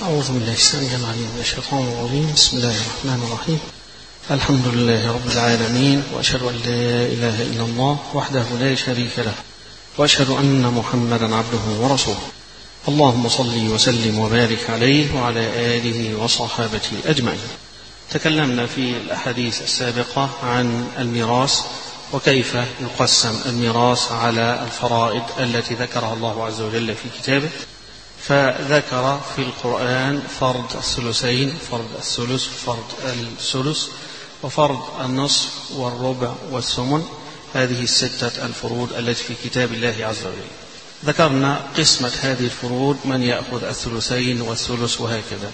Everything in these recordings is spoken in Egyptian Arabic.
أعوذ بالله السميع العليم من الشيطان الرجيم بسم الله الرحمن الرحيم الحمد لله رب العالمين وأشهد أن لا إله إلا الله وحده لا شريك له وأشهد أن محمدا عبده ورسوله اللهم صل وسلم وبارك عليه وعلى آله وصحابته أجمعين تكلمنا في الأحاديث السابقة عن الميراث وكيف يقسم الميراث على الفرائض التي ذكرها الله عز وجل في كتابه فذكر في القرآن فرض الثلثين فرض الثلث فرض الثلث وفرض النصف والربع والثمن هذه الستة الفروض التي في كتاب الله عز وجل ذكرنا قسمة هذه الفروض من يأخذ الثلثين والثلث وهكذا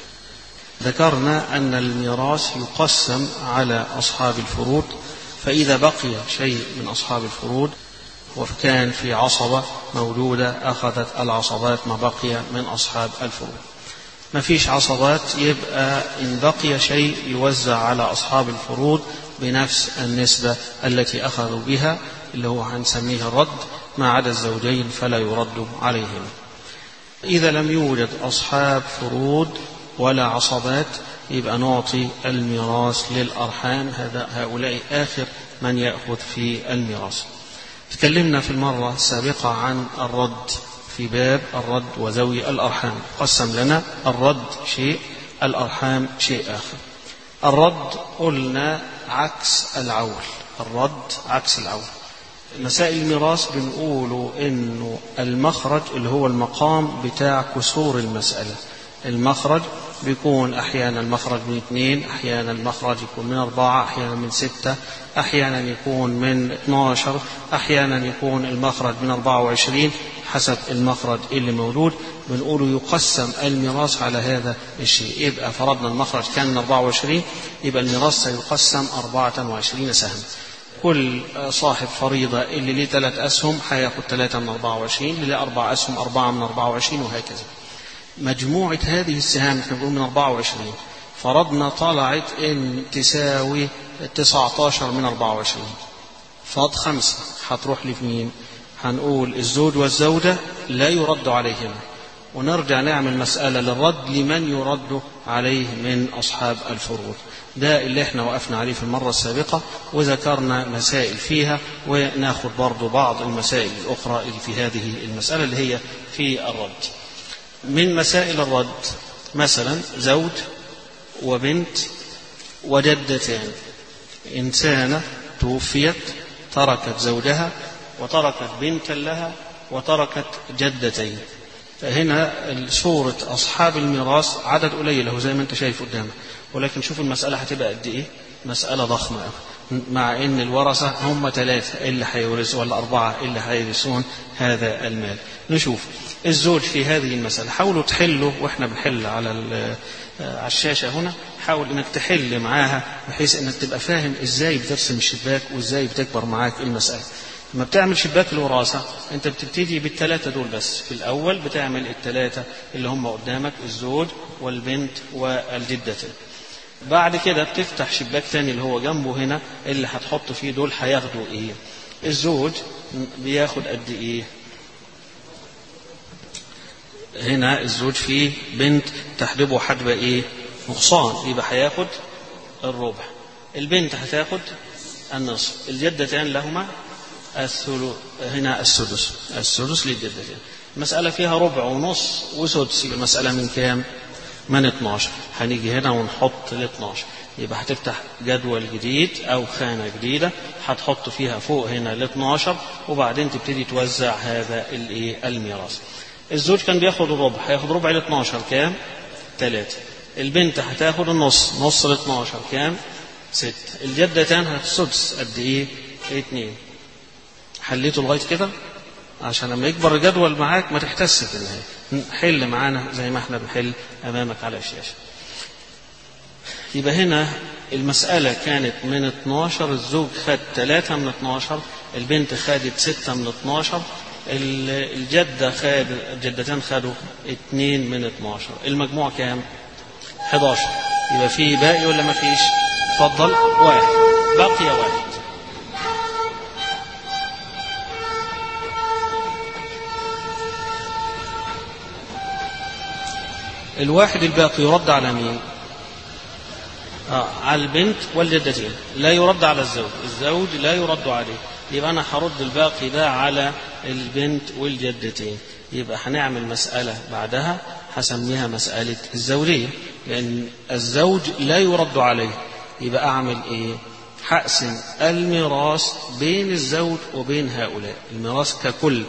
ذكرنا أن الميراث يقسم على أصحاب الفروض فإذا بقي شيء من أصحاب الفروض وكان في عصبة موجودة أخذت العصبات ما بقي من أصحاب الفروض ما فيش عصبات يبقى إن بقي شيء يوزع على أصحاب الفروض بنفس النسبة التي أخذوا بها اللي هو هنسميه الرد ما عدا الزوجين فلا يرد عليهم إذا لم يوجد أصحاب فروض ولا عصبات يبقى نعطي الميراث للأرحام هذا هؤلاء آخر من يأخذ في الميراث تكلمنا في المرة السابقة عن الرد في باب الرد وذوي الأرحام قسم لنا الرد شيء الأرحام شيء آخر الرد قلنا عكس العول الرد عكس العول مسائل الميراث بنقوله انه المخرج اللي هو المقام بتاع كسور المسألة المخرج بيكون أحيانا المخرج من اثنين أحيانا المخرج يكون من أربعة أحيانا من ستة أحيانا يكون من 12 أحيانا يكون المخرج من 24 حسب المخرج اللي موجود بنقوله يقسم الميراث على هذا الشيء يبقى فرضنا المخرج كان من 24 يبقى الميراث سيقسم 24 سهم كل صاحب فريضة اللي ليه ثلاث أسهم هياخد ثلاثة من 24 اللي ليه أربع أسهم أربعة من 24 وهكذا مجموعة هذه السهام احنا بنقول من 24 فرضنا طلعت ان تساوي 19 من 24 فاض خمسة هتروح لي في مين؟ هنقول الزوج والزوجة لا يرد عليهما ونرجع نعمل مسألة للرد لمن يرد عليه من أصحاب الفروض ده اللي احنا وقفنا عليه في المرة السابقة وذكرنا مسائل فيها وناخد برضو بعض المسائل الأخرى اللي في هذه المسألة اللي هي في الرد من مسائل الرد مثلا زوج وبنت وجدتان إنسانة توفيت تركت زوجها وتركت بنتا لها وتركت جدتين فهنا صورة أصحاب الميراث عدد قليل هو زي ما أنت شايف قدامك ولكن شوف المسألة هتبقى قد إيه مسألة ضخمة مع إن الورثة هم ثلاثة اللي هيورثوا ولا أربعة اللي هيورثون هذا المال نشوف الزوج في هذه المسألة حاولوا تحلوا وإحنا بنحل على على الشاشة هنا حاول إنك تحل معاها بحيث إنك تبقى فاهم إزاي بترسم الشباك وإزاي بتكبر معاك المسألة لما بتعمل شباك الوراثة أنت بتبتدي بالثلاثة دول بس في الأول بتعمل الثلاثة اللي هم قدامك الزوج والبنت والجدتين بعد كده بتفتح شباك تاني اللي هو جنبه هنا اللي هتحط فيه دول هياخدوا ايه الزوج بياخد قد ايه هنا الزوج فيه بنت تحجبه حجبة ايه نقصان يبقى هياخد الربع البنت هتاخد النصف الجدتان لهما الثلث هنا السدس السدس للجدتين المسألة فيها ربع ونص وسدس يبقى المسألة من كام؟ من 12 هنيجي هنا ونحط ال 12 يبقى هتفتح جدول جديد او خانه جديده هتحط فيها فوق هنا ال 12 وبعدين تبتدي توزع هذا الايه الميراث الزوج كان بياخد الربع هياخد ربع ال 12 كام 3 البنت هتاخد النص نص ال 12 كام 6 الجدتان هتسدس قد ايه 2 حليته لغايه كده عشان لما يكبر الجدول معاك ما تحتس في النهايه حل معانا زي ما احنا بنحل امامك على الشاشه يبقى هنا المسألة كانت من 12 الزوج خد 3 من 12 البنت خدت 6 من 12 الجدة خد الجدتين خدوا 2 من 12 المجموع كام؟ 11 يبقى في باقي ولا ما فيش؟ اتفضل واحد بقي واحد الواحد الباقي يرد على مين آه على البنت والجدتين لا يرد على الزوج الزوج لا يرد عليه يبقى أنا هرد الباقي ده على البنت والجدتين يبقى هنعمل مسألة بعدها هسميها مسألة الزوجية لأن الزوج لا يرد عليه يبقى أعمل إيه هقسم الميراث بين الزوج وبين هؤلاء الميراث ككل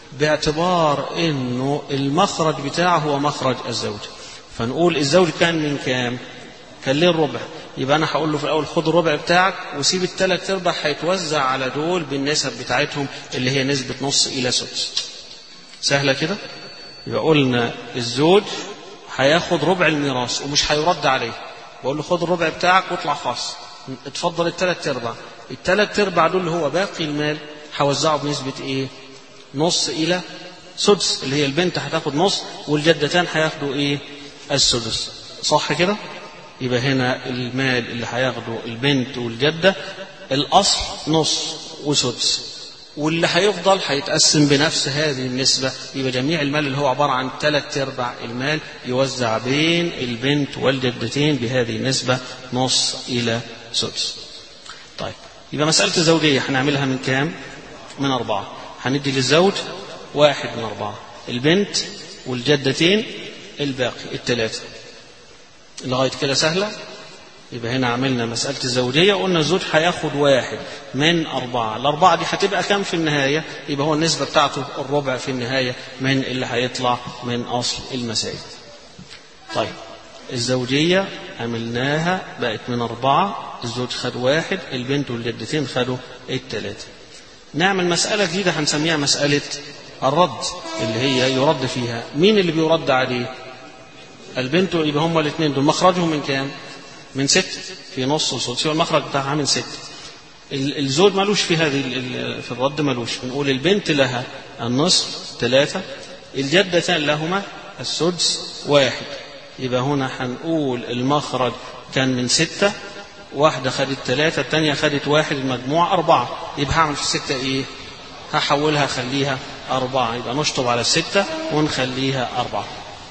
باعتبار انه المخرج بتاعه هو مخرج الزوج فنقول الزوج كان من كام كان ليه الربع يبقى انا هقول له في الاول خد الربع بتاعك وسيب الثلاث ارباع هيتوزع على دول بالنسب بتاعتهم اللي هي نسبه نص الى سدس سهله كده يبقى قلنا الزوج هياخد ربع الميراث ومش هيرد عليه بقول له خد الربع بتاعك واطلع خاص اتفضل الثلاث ارباع الثلاث ارباع دول اللي هو باقي المال هوزعه بنسبه ايه نص الى سدس اللي هي البنت هتاخد نص والجدتان هياخدوا ايه السدس صح كده يبقى هنا المال اللي هياخده البنت والجده الاصل نص وسدس واللي هيفضل هيتقسم بنفس هذه النسبة يبقى جميع المال اللي هو عبارة عن ثلاث أرباع المال يوزع بين البنت والجدتين بهذه النسبة نص إلى سدس. طيب يبقى مسألة الزوجية هنعملها من كام؟ من أربعة. هندي للزوج واحد من أربعة. البنت والجدتين الباقي الثلاثة. لغاية كده سهلة؟ يبقى هنا عملنا مسألة الزوجية وقلنا الزوج هياخد واحد من أربعة الأربعة دي هتبقى كام في النهاية يبقى هو النسبة بتاعته الربع في النهاية من اللي هيطلع من أصل المسائل طيب الزوجية عملناها بقت من أربعة الزوج خد واحد البنت والجدتين خدوا التلاتة نعمل مسألة جديدة هنسميها مسألة الرد اللي هي يرد فيها مين اللي بيرد عليه البنت يبقى هما الاثنين دول مخرجهم من كام من ست في نص وسدس المخرج بتاعها من ست الزوج ملوش في هذه في الرد ملوش بنقول البنت لها النصف ثلاثة الجدتان لهما السدس واحد يبقى هنا هنقول المخرج كان من ستة واحدة خدت ثلاثة الثانية خدت واحد المجموع أربعة يبقى هعمل في الستة إيه؟ هحولها أخليها أربعة يبقى نشطب على الستة ونخليها أربعة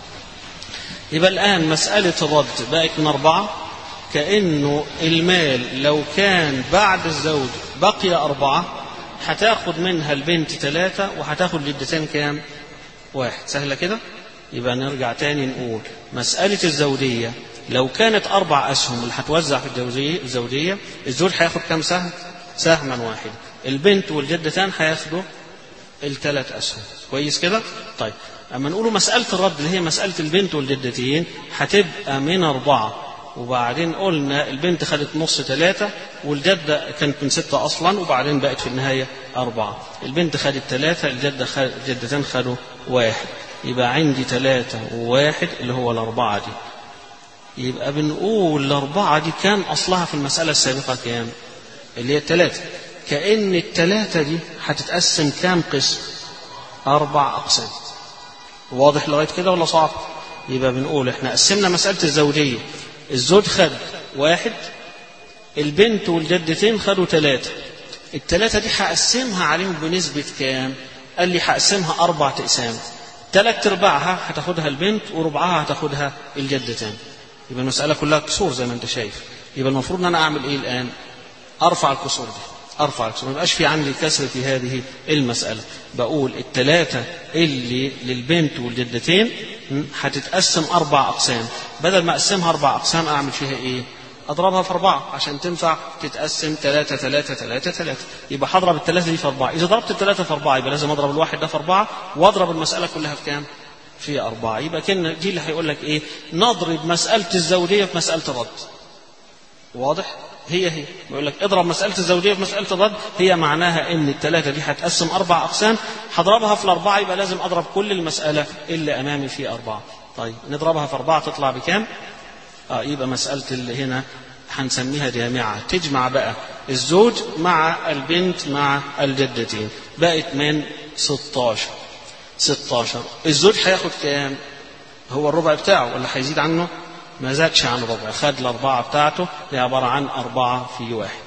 يبقى الآن مسألة الرد بقت من أربعة كأنه المال لو كان بعد الزوج بقي أربعة هتاخد منها البنت ثلاثة وهتاخد جدتين كام؟ واحد سهلة كده؟ يبقى نرجع تاني نقول مسألة الزوجية لو كانت أربع أسهم اللي هتوزع في الزوجية الزوجية الزوج هياخد كام سهم؟ سهما واحدا البنت والجدتان هياخدوا الثلاث أسهم كويس كده؟ طيب أما نقولوا مسألة الرد اللي هي مسألة البنت والجدتين هتبقى من أربعة وبعدين قلنا البنت خدت نص ثلاثة والجدة كانت من ستة أصلا وبعدين بقت في النهاية أربعة البنت خدت ثلاثة الجدة خد الجدتين خدوا واحد يبقى عندي ثلاثة وواحد اللي هو الأربعة دي يبقى بنقول الأربعة دي كان أصلها في المسألة السابقة كام؟ اللي هي الثلاثة كأن الثلاثة دي هتتقسم كام قسم؟ أربع أقسام واضح لغاية كده ولا صعب؟ يبقى بنقول احنا قسمنا مسألة الزوجية الزوج خد واحد البنت والجدتين خدوا ثلاثة الثلاثة دي هقسمها عليهم بنسبة كام؟ قال لي هقسمها أربع أقسام ثلاث أرباعها هتاخدها البنت وربعها هتاخدها الجدتان يبقى المسألة كلها كسور زي ما أنت شايف يبقى المفروض إن أنا أعمل إيه الآن؟ أرفع الكسور دي أرفع الكسور ما يبقاش في عندي كسر في هذه المسألة بقول الثلاثة اللي للبنت والجدتين هتتقسم أربع أقسام بدل ما أقسمها أربع أقسام أعمل فيها إيه؟ أضربها في أربعة عشان تنفع تتقسم ثلاثة ثلاثة ثلاثة ثلاثة يبقى هضرب الثلاثة دي في أربعة إذا ضربت الثلاثة في أربعة يبقى لازم أضرب الواحد ده في أربعة وأضرب المسألة كلها في كام؟ في أربعة يبقى كنا دي اللي هيقول لك إيه؟ نضرب مسألة الزوجية في مسألة الرد واضح؟ هي هي بيقول لك اضرب مسألة الزوجية في مسألة الرد هي معناها ان الثلاثة دي هتقسم أربع أقسام هضربها في الأربعة يبقى لازم أضرب كل المسألة اللي أمامي في أربعة طيب نضربها في أربعة تطلع بكام؟ آه يبقى مسألة اللي هنا هنسميها جامعة تجمع بقى الزوج مع البنت مع الجدتين بقت من 16 16 الزوج هياخد كام؟ هو الربع بتاعه ولا هيزيد عنه؟ ما زادش عن ربع خد الأربعة بتاعته هي عبارة عن أربعة في واحد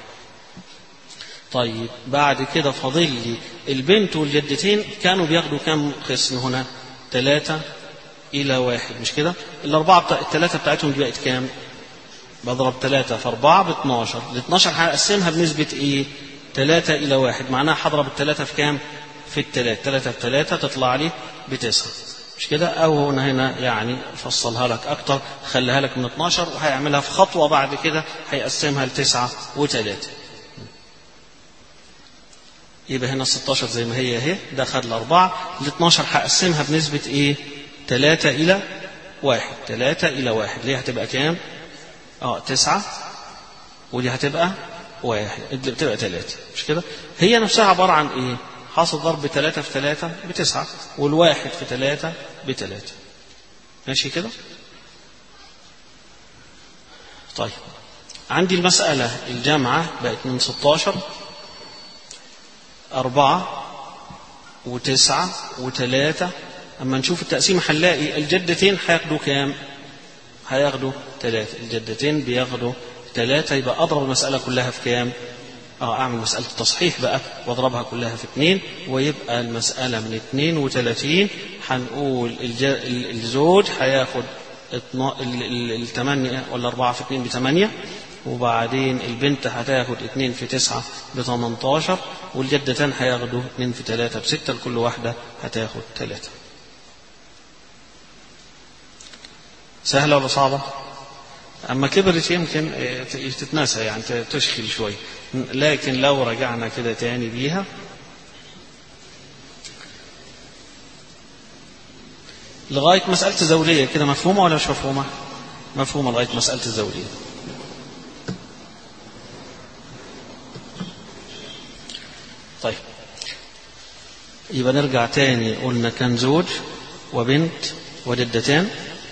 طيب بعد كده فاضل لي البنت والجدتين كانوا بياخدوا كم قسم هنا ثلاثة إلى واحد مش كده الأربعة بتاع الثلاثة بتاعتهم دي بقت كام بضرب ثلاثة في أربعة ب 12 ال 12 هقسمها بنسبة إيه 3 إلى واحد معناها هضرب الثلاثة في كام في الثلاثة ثلاثة في ثلاثة تطلع لي بتسعة مش كده أو هنا هنا يعني فصلها لك أكتر خليها لك من 12 وهيعملها في خطوة بعد كده هيقسمها لتسعة وثلاثة يبقى هنا 16 زي ما هي اهي ده خد الأربعة ال 12 هقسمها بنسبة إيه؟ 3 إلى واحد 3 إلى واحد ليه هتبقى كام؟ اه 9 ودي هتبقى واحد اللي بتبقى 3 مش كده؟ هي نفسها عبارة عن إيه؟ حاصل ضرب 3 في 3 بتسعة والواحد في 3 بثلاثة ماشي كده؟ طيب عندي المسألة الجامعة بقت من 16 أربعة وتسعة وثلاثة أما نشوف التقسيم هنلاقي الجدتين هياخدوا كام؟ هياخدوا ثلاثة الجدتين بياخدوا ثلاثة يبقى أضرب المسألة كلها في كام؟ اه اعمل مسألة التصحيح بقى واضربها كلها في اثنين ويبقى المسألة من اثنين وثلاثين هنقول الزوج هياخد الثمانية ولا أربعة في اثنين بثمانية وبعدين البنت هتاخد اتنين في تسعة بثمنتاشر والجدتان هياخدوا اتنين في تلاتة بستة لكل واحدة هتاخد تلاتة سهلة ولا صعبة؟ أما كبرت يمكن تتناسى يعني تشكل شوي لكن لو رجعنا كده تاني بيها لغاية مسألة الزوجية كده مفهومة ولا مش مفهومة؟ مفهومة لغاية مسألة الزوجية طيب يبقى نرجع تاني قلنا كان زوج وبنت وجدتان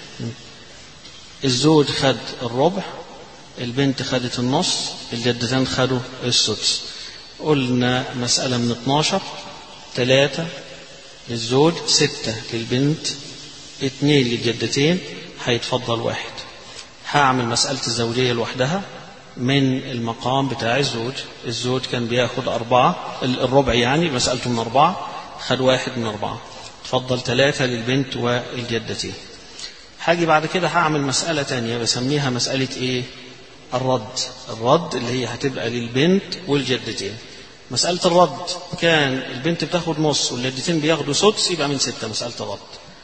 الزوج خد الربع البنت خدت النص الجدتان خدوا السدس قلنا مسألة من 12 ثلاثة للزوج ستة للبنت اثنين للجدتين هيتفضل واحد هعمل مسألة الزوجية لوحدها من المقام بتاع الزوج الزوج كان بياخد أربعة الربع يعني مسألته من أربعة خد واحد من أربعة تفضل ثلاثة للبنت والجدتين هاجي بعد كده هعمل مسألة تانية بسميها مسألة إيه الرد الرد اللي هي هتبقى للبنت والجدتين مسألة الرد كان البنت بتاخد نص والجدتين بياخدوا سدس يبقى من ستة مسألة الرد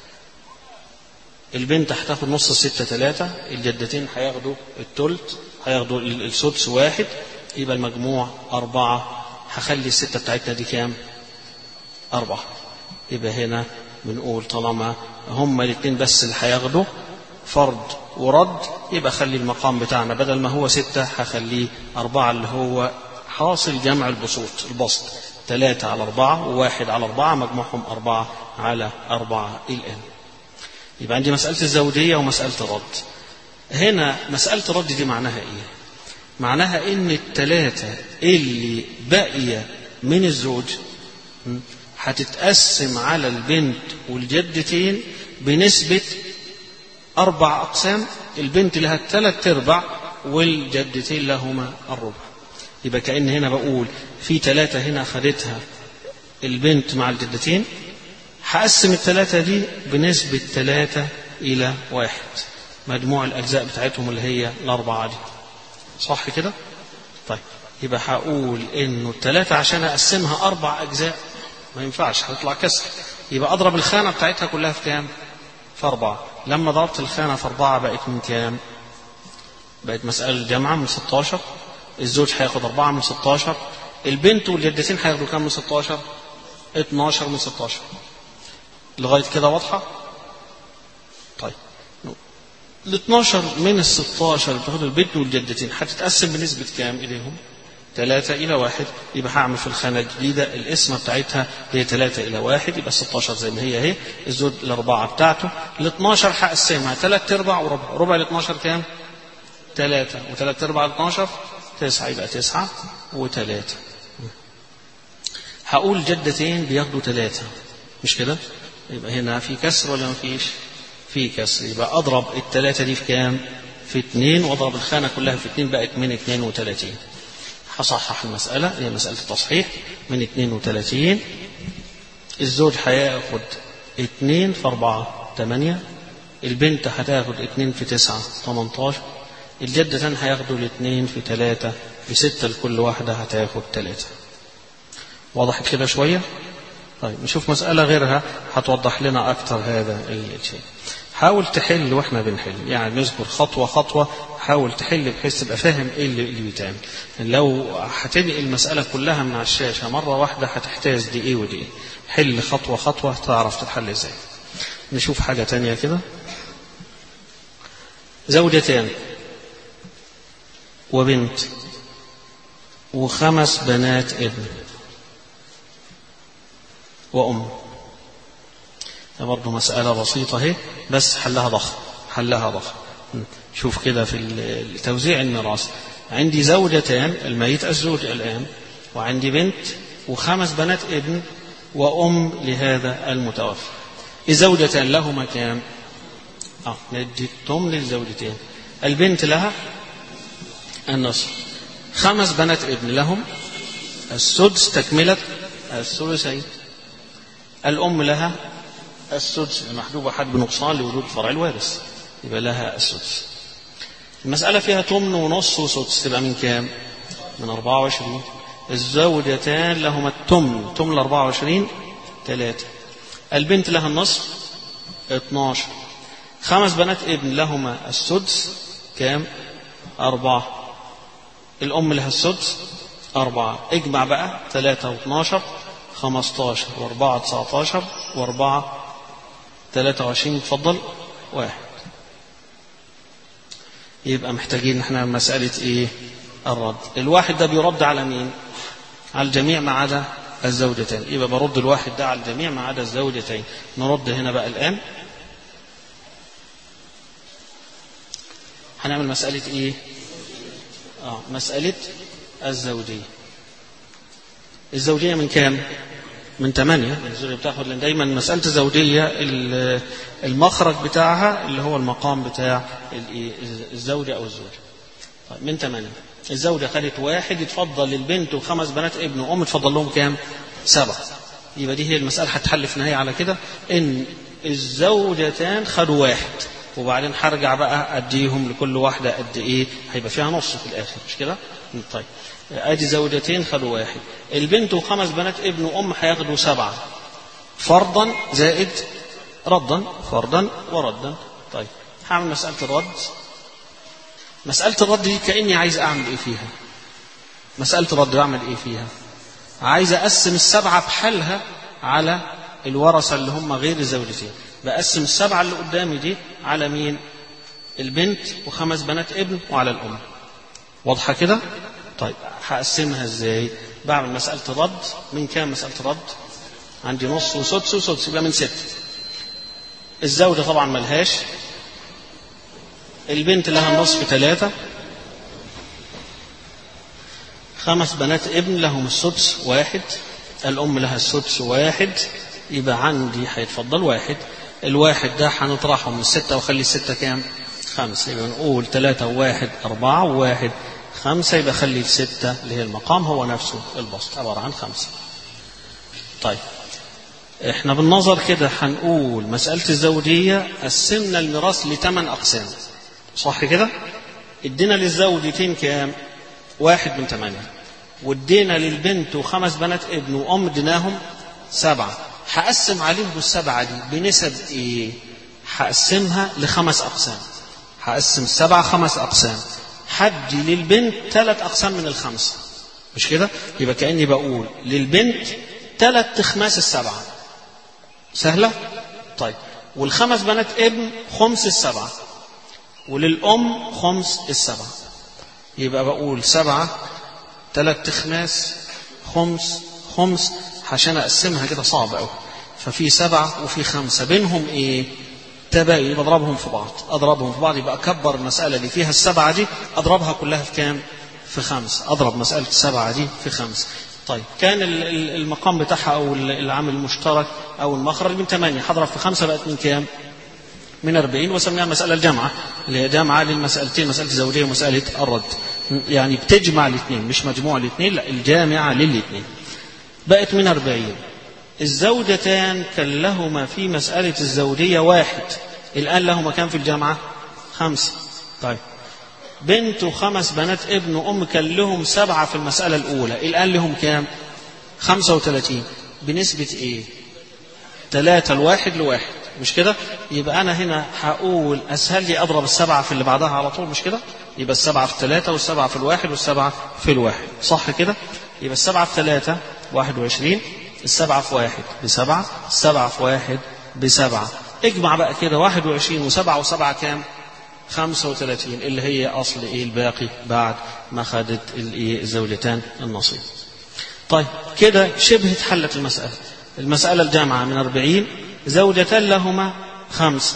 البنت هتاخد نص الستة ثلاثة الجدتين هياخدوا التلت هياخدوا السدس واحد يبقى المجموع أربعة هخلي الستة بتاعتنا دي كام؟ أربعة يبقى هنا بنقول طالما هما الاثنين بس اللي هياخدوا فرض ورد يبقى خلي المقام بتاعنا بدل ما هو ستة هخليه أربعة اللي هو حاصل جمع البسوط البسط ثلاثة على أربعة وواحد على أربعة مجموعهم أربعة على أربعة الآن يبقى عندي مسألة الزوجية ومسألة الرد هنا مسألة الرد دي معناها إيه معناها إن الثلاثة اللي باقية من الزوج هتتقسم على البنت والجدتين بنسبة أربع أقسام البنت لها الثلاث أرباع والجدتين لهما الربع يبقى كأن هنا بقول في ثلاثة هنا أخذتها البنت مع الجدتين هقسم الثلاثة دي بنسبة ثلاثة إلى واحد مجموع الأجزاء بتاعتهم اللي هي الأربعة دي صح كده؟ طيب يبقى هقول إنه الثلاثة عشان أقسمها أربع أجزاء ما ينفعش هتطلع كسر يبقى أضرب الخانة بتاعتها كلها في كام؟ في أربعة لما ضربت الخانة في أربعة بقت من كام؟ بقت مسألة الجامعة من 16 الزوج هياخد أربعة من 16 البنت والجدتين هياخدوا كام من 16 12 من 16 لغاية كده واضحة طيب ال 12 من ال 16 اللي بتاخد البنت والجدتين هتتقسم بنسبة كام إليهم؟ 3 إلى 1 يبقى هعمل في الخانة الجديدة القسمة بتاعتها هي 3 إلى 1 يبقى 16 زي ما هي اهي الزوج الأربعة بتاعته ال 12 هقسمها 3 أرباع وربع ربع ال 12 كام؟ 3 و3 أرباع ال 12 9 يبقى 9 و3 هقول جدتين بياخدوا 3 مش كده؟ يبقى هنا في كسر ولا ما فيش؟ في كسر يبقى أضرب الثلاثة دي في كام؟ في اثنين واضرب الخانة كلها في اثنين بقت من 32 هصحح المسألة هي مسألة التصحيح من 32 الزوج هياخد 2 في 4 8 البنت هتاخد اتنين في تسعة 18 الجدتان هياخدوا الاتنين في تلاتة بستة لكل واحدة هتاخد تلاتة وضحت كده شوية طيب نشوف مسألة غيرها هتوضح لنا أكتر هذا الشيء حاول تحل واحنا بنحل يعني نذكر خطوة خطوة حاول تحل بحيث تبقى فاهم ايه اللي, اللي بيتعمل لو هتنقل المسألة كلها من على الشاشة مرة واحدة هتحتاج دي ايه ودي ايه حل خطوة خطوة تعرف تتحل ازاي نشوف حاجة تانية كده زوجتان وبنت وخمس بنات ابن وأم ده برضه مسألة بسيطة اهي بس حلها ضخم حلها ضخم شوف كده في توزيع الميراث عندي زوجتان الميت الزوج الآن وعندي بنت وخمس بنات ابن وأم لهذا المتوفى الزوجتان لهما كام؟ اه ندي التم للزوجتين البنت لها النصف خمس بنات ابن لهم السدس تكملة الثلثين الأم لها السدس محجوب حد بنقصان لوجود فرع الوارث يبقى لها السدس المسألة فيها تمن ونص وسدس تبقى من كام؟ من 24 الزوجتان لهما التمن تمن 24 ثلاثة البنت لها النصف 12 خمس بنات ابن لهما السدس كام؟ أربعة الأم لها السدس أربعة اجمع بقى ثلاثة واثناشر خمستاشر وأربعة تسعتاشر وأربعة ثلاثة وعشرين اتفضل واحد يبقى محتاجين احنا مسألة ايه الرد الواحد ده بيرد على مين على الجميع ما عدا الزوجتين يبقى برد الواحد ده على الجميع ما عدا الزوجتين نرد هنا بقى الآن هنعمل مسألة ايه اه مسألة الزوجية الزوجية من كام من ثمانية الزوجية بتاخد لأن دايما مسألة الزوجية المخرج بتاعها اللي هو المقام بتاع الزوجة أو الزوج طيب من ثمانية الزوجة خدت واحد يتفضل للبنت وخمس بنات ابن وأم تفضل لهم كام سبعة يبقى دي هي المسألة هتحل في النهاية على كده إن الزوجتان خدوا واحد وبعدين هرجع بقى اديهم لكل واحده قد ايه هيبقى فيها نص في الاخر مش كده طيب ادي زوجتين خدوا واحد البنت وخمس بنات ابن وام هياخدوا سبعه فرضا زائد ردا فرضا وردا طيب هعمل مساله الرد مساله الرد دي كاني عايز اعمل ايه فيها مساله الرد بعمل ايه فيها عايز اقسم السبعه بحالها على الورثه اللي هم غير الزوجتين بقسم السبعة اللي قدامي دي على مين البنت وخمس بنات ابن وعلى الأم واضحة كده طيب هقسمها ازاي بعمل مسألة رد من كام مسألة رد عندي نص وسدس وسدس يبقى من ست الزوجة طبعا ملهاش البنت لها النصف ثلاثة خمس بنات ابن لهم السدس واحد الأم لها السدس واحد يبقى عندي هيتفضل واحد الواحد ده هنطرحه من الستة وخلي الستة كام؟ خمسة يبقى نقول ثلاثة وواحد أربعة وواحد خمسة يبقى خلي الستة اللي هي المقام هو نفسه البسط عبارة عن خمسة. طيب احنا بالنظر كده هنقول مسألة الزوجية قسمنا الميراث لثمان أقسام. صح كده؟ ادينا للزوجتين كام؟ واحد من ثمانية. وادينا للبنت وخمس بنات ابن وأم اديناهم سبعة. هقسم عليهم السبعة دي بنسب ايه هقسمها لخمس أقسام هقسم السبعة خمس أقسام حدي للبنت ثلاث أقسام من الخمسة مش كده يبقى كأني بقول للبنت ثلاث تخماس السبعة سهلة طيب والخمس بنات ابن خمس السبعة وللأم خمس السبعة يبقى بقول سبعة ثلاث تخماس خمس خمس عشان اقسمها كده صعب قوي ففي سبعة وفي خمسة بينهم ايه تباين بضربهم في بعض اضربهم في بعض يبقى اكبر المسألة اللي فيها السبعة دي اضربها كلها في كام في خمسة اضرب مسألة السبعة دي في خمسة طيب كان المقام بتاعها او العامل المشترك او المخرج من ثمانية هضرب في خمسة بقت من كام من 40 وسميها المسألة الجامعة اللي هي جامعة للمسألتين مسألة الزوجية ومسألة الرد يعني بتجمع الاثنين مش مجموع الاثنين لا الجامعة للاثنين بقت من أربعين الزوجتان كان لهما في مسألة الزوجية واحد الآن لهما كام في الجامعة خمسة طيب بنت وخمس بنات ابن وأم كان لهم سبعة في المسألة الأولى الآن لهم كام خمسة وثلاثين بنسبة إيه ثلاثة الواحد لواحد مش كده يبقى أنا هنا هقول أسهل لي أضرب السبعة في اللي بعدها على طول مش كده يبقى السبعة في ثلاثة والسبعة في الواحد والسبعة في الواحد صح كده يبقى السبعة في ثلاثة واحد وعشرين السبعة في واحد بسبعة السبعة في واحد بسبعة اجمع بقى كده واحد وعشرين وسبعة وسبعة كام خمسة وثلاثين اللي هي أصل إيه الباقي بعد ما خدت الإيه الزوجتان النصيب طيب كده شبه اتحلت المسألة المسألة الجامعة من أربعين زوجتان لهما خمسة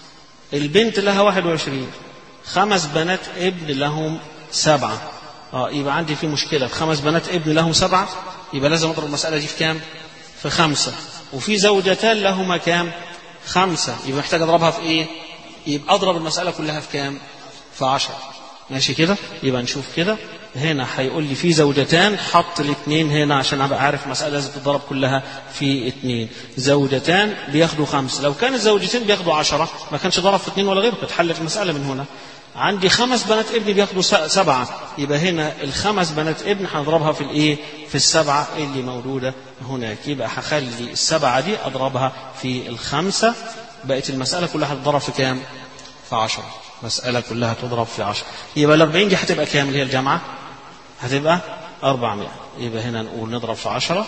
البنت لها واحد وعشرين خمس بنات ابن لهم سبعة اه يبقى عندي في مشكلة خمس بنات ابن لهم سبعة يبقى لازم اضرب المسألة دي في كام؟ في خمسة وفي زوجتان لهما كام؟ خمسة يبقى محتاج اضربها في ايه؟ يبقى اضرب المسألة كلها في كام؟ في عشرة ماشي كده؟ يبقى نشوف كده هنا هيقول لي في زوجتان حط الاثنين هنا عشان ابقى عارف المسألة لازم تضرب كلها في اثنين زوجتان بياخدوا خمسة لو كان الزوجتين بياخدوا عشرة ما كانش ضرب في اثنين ولا غيره كانت حلت المسألة من هنا عندي خمس بنات ابن بياخدوا سبعة يبقى هنا الخمس بنات ابن هنضربها في الايه في السبعة اللي موجودة هناك يبقى هخلي السبعة دي اضربها في الخمسة بقت المسألة كلها هتضرب في كام في عشرة مسألة كلها تضرب في عشرة يبقى الأربعين دي هتبقى كام اللي هي الجامعة هتبقى أربعمائة يبقى هنا نقول نضرب في عشرة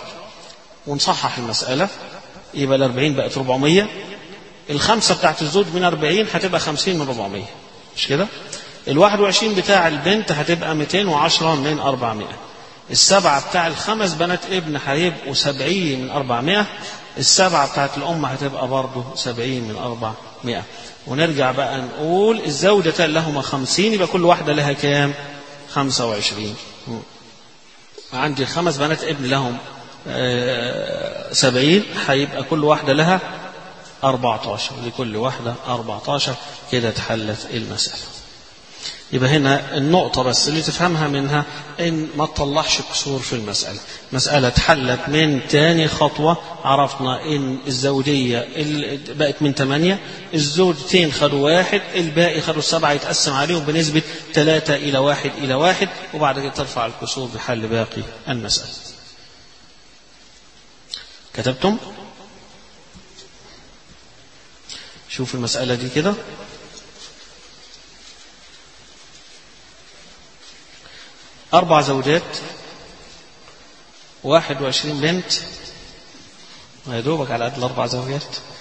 ونصحح المسألة يبقى الأربعين بقت ربعمية الخمسة بتاعت الزوج من أربعين هتبقى خمسين من ربعمية مش كده الواحد وعشرين بتاع البنت هتبقى ميتين وعشرة من أربعمائة السبعة بتاع الخمس بنات ابن هيبقوا سبعين من أربعمائة السبعة بتاعت الأم هتبقى برضه سبعين من أربعمائة ونرجع بقى نقول الزوجتان لهما خمسين يبقى كل واحدة لها كام خمسة وعشرين عندي خمس بنات ابن لهم سبعين هيبقى كل واحدة لها أربعة عشر لكل واحدة أربعة عشر كده اتحلت المسألة يبقى هنا النقطة بس اللي تفهمها منها إن ما تطلعش كسور في المسألة مسألة اتحلت من تاني خطوة عرفنا إن الزوجية بقت من ثمانية الزوجتين خدوا واحد الباقي خدوا السبعة يتقسم عليهم بنسبة ثلاثة إلى واحد إلى واحد وبعد كده ترفع الكسور بحل باقي المسألة كتبتم شوف المسألة دي كده أربع زوجات واحد وعشرين بنت يا دوبك على قد الأربع زوجات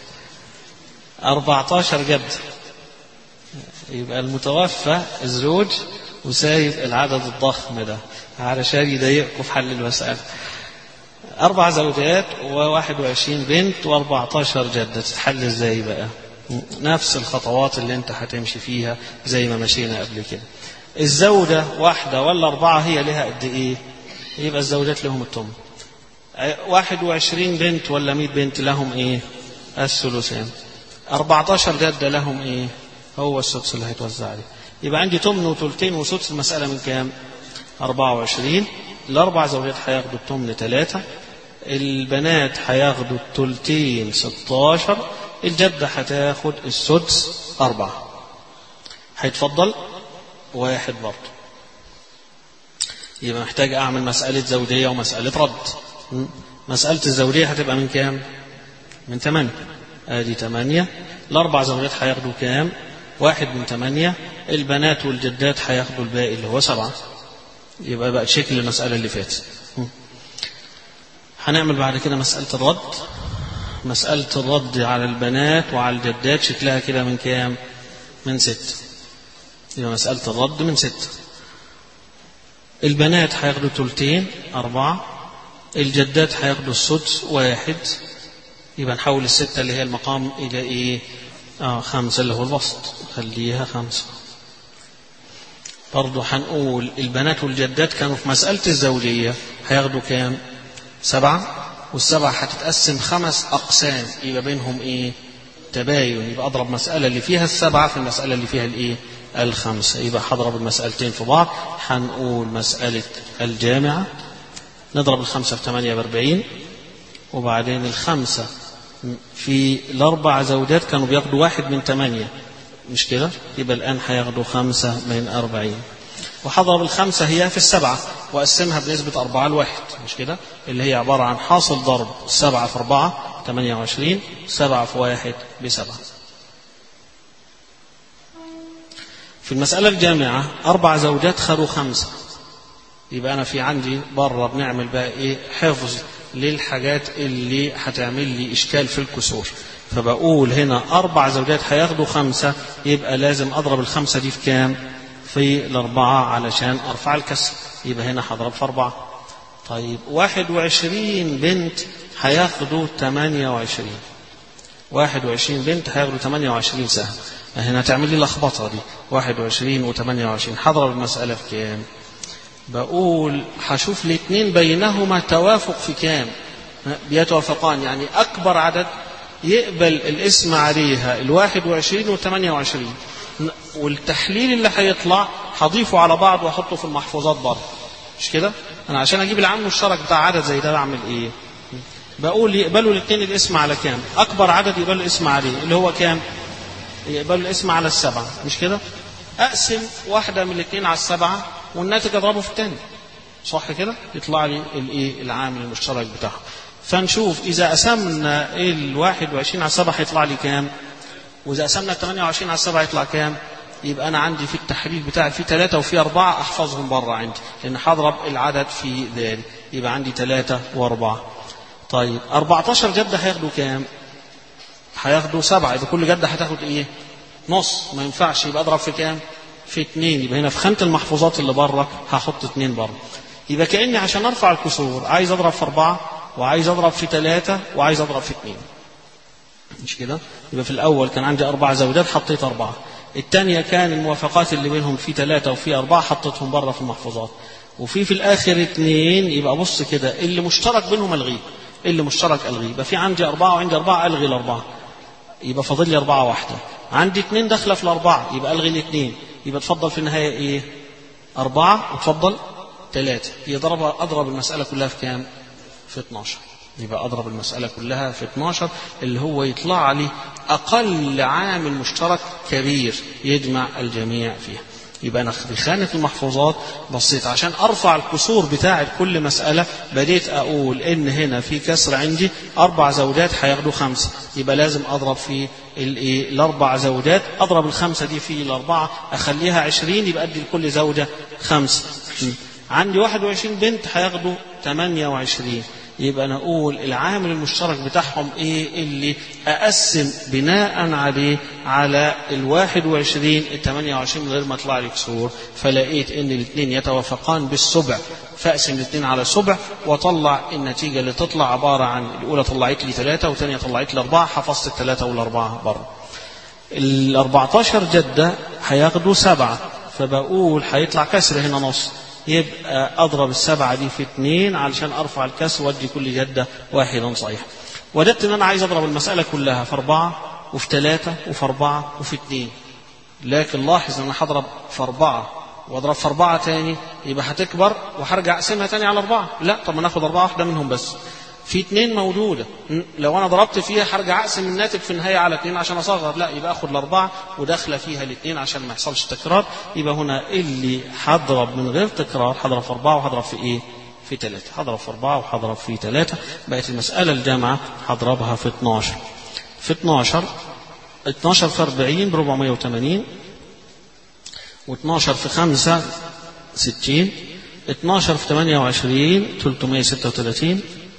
أربعة عشر جد يبقى المتوفى الزوج وسايب العدد الضخم ده علشان يضايقكم في حل المسألة أربع زوجات وواحد وعشرين بنت وأربعة عشر جدة تتحل ازاي بقى نفس الخطوات اللي انت هتمشي فيها زي ما مشينا قبل كده الزوجة واحدة ولا أربعة هي لها قد إيه يبقى الزوجات لهم التم واحد وعشرين بنت ولا مئة بنت لهم إيه الثلثان أربعة عشر جدة لهم إيه هو السدس اللي هيتوزع عليه يبقى عندي تمن وثلثين وسدس المسألة من كام أربعة وعشرين الأربع زوجات هياخدوا التمن ثلاثة البنات هياخدوا الثلثين ستاشر الجدة هتاخد السدس أربعة هيتفضل واحد برضه يبقى محتاج أعمل مسألة زوجية ومسألة رد مسألة الزوجية هتبقى من كام؟ من ثمانية آدي ثمانية الأربع زوجات هياخدوا كام؟ واحد من ثمانية البنات والجدات هياخدوا الباقي اللي هو سبعة يبقى بقى شكل المسألة اللي فاتت هنعمل بعد كده مسألة الرد مسألة الرد على البنات وعلى الجدات شكلها كده من كام؟ من ست يبقى مسألة الرد من ستة البنات هياخدوا تلتين أربعة الجدات هياخدوا السدس واحد يبقى نحول الستة اللي هي المقام إلى إيه؟ آه خمسة اللي هو الوسط خليها خمسة برضه هنقول البنات والجدات كانوا في مسألة الزوجية هياخدوا كام؟ سبعة والسبعة هتتقسم خمس أقسام يبقى بينهم إيه؟ تباين يبقى أضرب مسألة اللي فيها السبعة في المسألة اللي فيها الإيه؟ الخمسة يبقى هضرب المسألتين في بعض هنقول مسألة الجامعة نضرب الخمسة في ثمانية بأربعين وبعدين الخمسة في الأربع زوجات كانوا بياخدوا واحد من ثمانية مش كده يبقى الآن هياخدوا خمسة من أربعين وحضرب الخمسة هي في السبعة وقسمها بنسبة أربعة لواحد مش كده اللي هي عبارة عن حاصل ضرب سبعة في أربعة ثمانية وعشرين سبعة في واحد بسبعة في المسألة الجامعة أربع زوجات خدوا خمسة يبقى أنا في عندي بره بنعمل بقى إيه حفظ للحاجات اللي هتعمل لي إشكال في الكسور فبقول هنا أربع زوجات هياخدوا خمسة يبقى لازم أضرب الخمسة دي في كام؟ في الأربعة علشان أرفع الكسر يبقى هنا هضرب في أربعة طيب واحد وعشرين بنت هياخدوا تمانية وعشرين واحد وعشرين بنت هياخدوا تمانية وعشرين سهم هنا تعمل لي لخبطة دي واحد وعشرين وتمانية وعشرين هضرب المسألة في كام؟ بقول هشوف الاثنين بينهما توافق في كام بيتوافقان يعني أكبر عدد يقبل الاسم عليها الواحد وعشرين والثمانية وعشرين والتحليل اللي هيطلع هضيفه على بعض واحطه في المحفوظات برضه مش كده انا عشان اجيب العام المشترك بتاع عدد زي ده بعمل ايه بقول يقبلوا الاثنين الاسم على كام اكبر عدد يقبلوا الاسم عليه اللي هو كام يقبلوا الاسم على السبعة مش كده اقسم واحدة من الاثنين على السبعة والناتج اضربه في الثاني صح كده يطلع لي الايه العامل المشترك بتاعه فنشوف اذا قسمنا الواحد وعشرين على السبعة هيطلع لي كام واذا قسمنا ال 28 على السبعة يطلع كام يبقى انا عندي في التحليل بتاعي في ثلاثة وفي أربعة احفظهم بره عندي لان هضرب العدد في ذلك يبقى عندي ثلاثة وأربعة طيب 14 جدة هياخدوا كام هياخدوا سبعة يبقى كل جدة هتاخد ايه نص ما ينفعش يبقى اضرب في كام في اثنين يبقى هنا في خانة المحفوظات اللي بره هحط اثنين بره يبقى كأني عشان ارفع الكسور عايز اضرب في أربعة وعايز اضرب في ثلاثة وعايز اضرب في اثنين مش كده يبقى في الأول كان عندي أربع زوجات حطيت أربعة الثانية كان الموافقات اللي بينهم في ثلاثة وفي أربعة حطيتهم بره في المحفوظات وفي في الآخر اثنين يبقى بص كده اللي مشترك بينهم ألغيه اللي مشترك ألغيه يبقى في عندي أربعة وعندي أربعة ألغي الأربعة يبقى فاضل لي أربعة واحدة عندي اثنين داخلة في الأربعة يبقى ألغي الاثنين يبقى تفضل في النهاية إيه أربعة وتفضل ثلاثة يضرب أضرب المسألة كلها في كام في 12 يبقى أضرب المسألة كلها في 12 اللي هو يطلع لي أقل عامل مشترك كبير يجمع الجميع فيها يبقى أنا في خانة المحفوظات بصيت عشان أرفع الكسور بتاعة كل مسألة بديت أقول إن هنا في كسر عندي أربع زوجات هياخدوا خمسة يبقى لازم أضرب في الأربع زوجات أضرب الخمسة دي في الأربعة أخليها عشرين يبقى أدي لكل زوجة خمسة عندي واحد وعشرين بنت هياخدوا ثمانية وعشرين يبقى أنا أقول العامل المشترك بتاعهم إيه اللي أقسم بناء عليه على الواحد وعشرين الثمانية وعشرين من غير ما أطلع لي كسور فلقيت إن الاثنين يتوافقان بالسبع فأقسم الاثنين على سبع وطلع النتيجة اللي تطلع عبارة عن الأولى طلعت لي ثلاثة والثانية طلعت لي أربعة حفظت الثلاثة والأربعة بره ال 14 جدة هياخدوا سبعة فبقول هيطلع كسر هنا نص يبقى أضرب السبعة دي في اثنين علشان أرفع الكسر وأدي كل جدة واحدا صحيح وجدت إن أنا عايز أضرب المسألة كلها في أربعة وفي ثلاثة وفي أربعة وفي اثنين لكن لاحظ إن أنا هضرب في أربعة وأضرب في أربعة تاني يبقى هتكبر وهرجع أقسمها تاني على أربعة لا طب ما ناخد أربعة واحدة منهم بس في اثنين موجودة لو أنا ضربت فيها هرجع أقسم الناتج في النهاية على اثنين عشان أصغر لا يبقى أخد الأربعة وداخلة فيها الاثنين عشان ما يحصلش تكرار يبقى هنا اللي هضرب من غير تكرار هضرب في أربعة وهضرب في إيه؟ في ثلاثة هضرب في أربعة وهضرب في ثلاثة بقت المسألة الجامعة هضربها في 12 في 12 12 في 40 ب 480 و12 في 5 60 12 في 28 336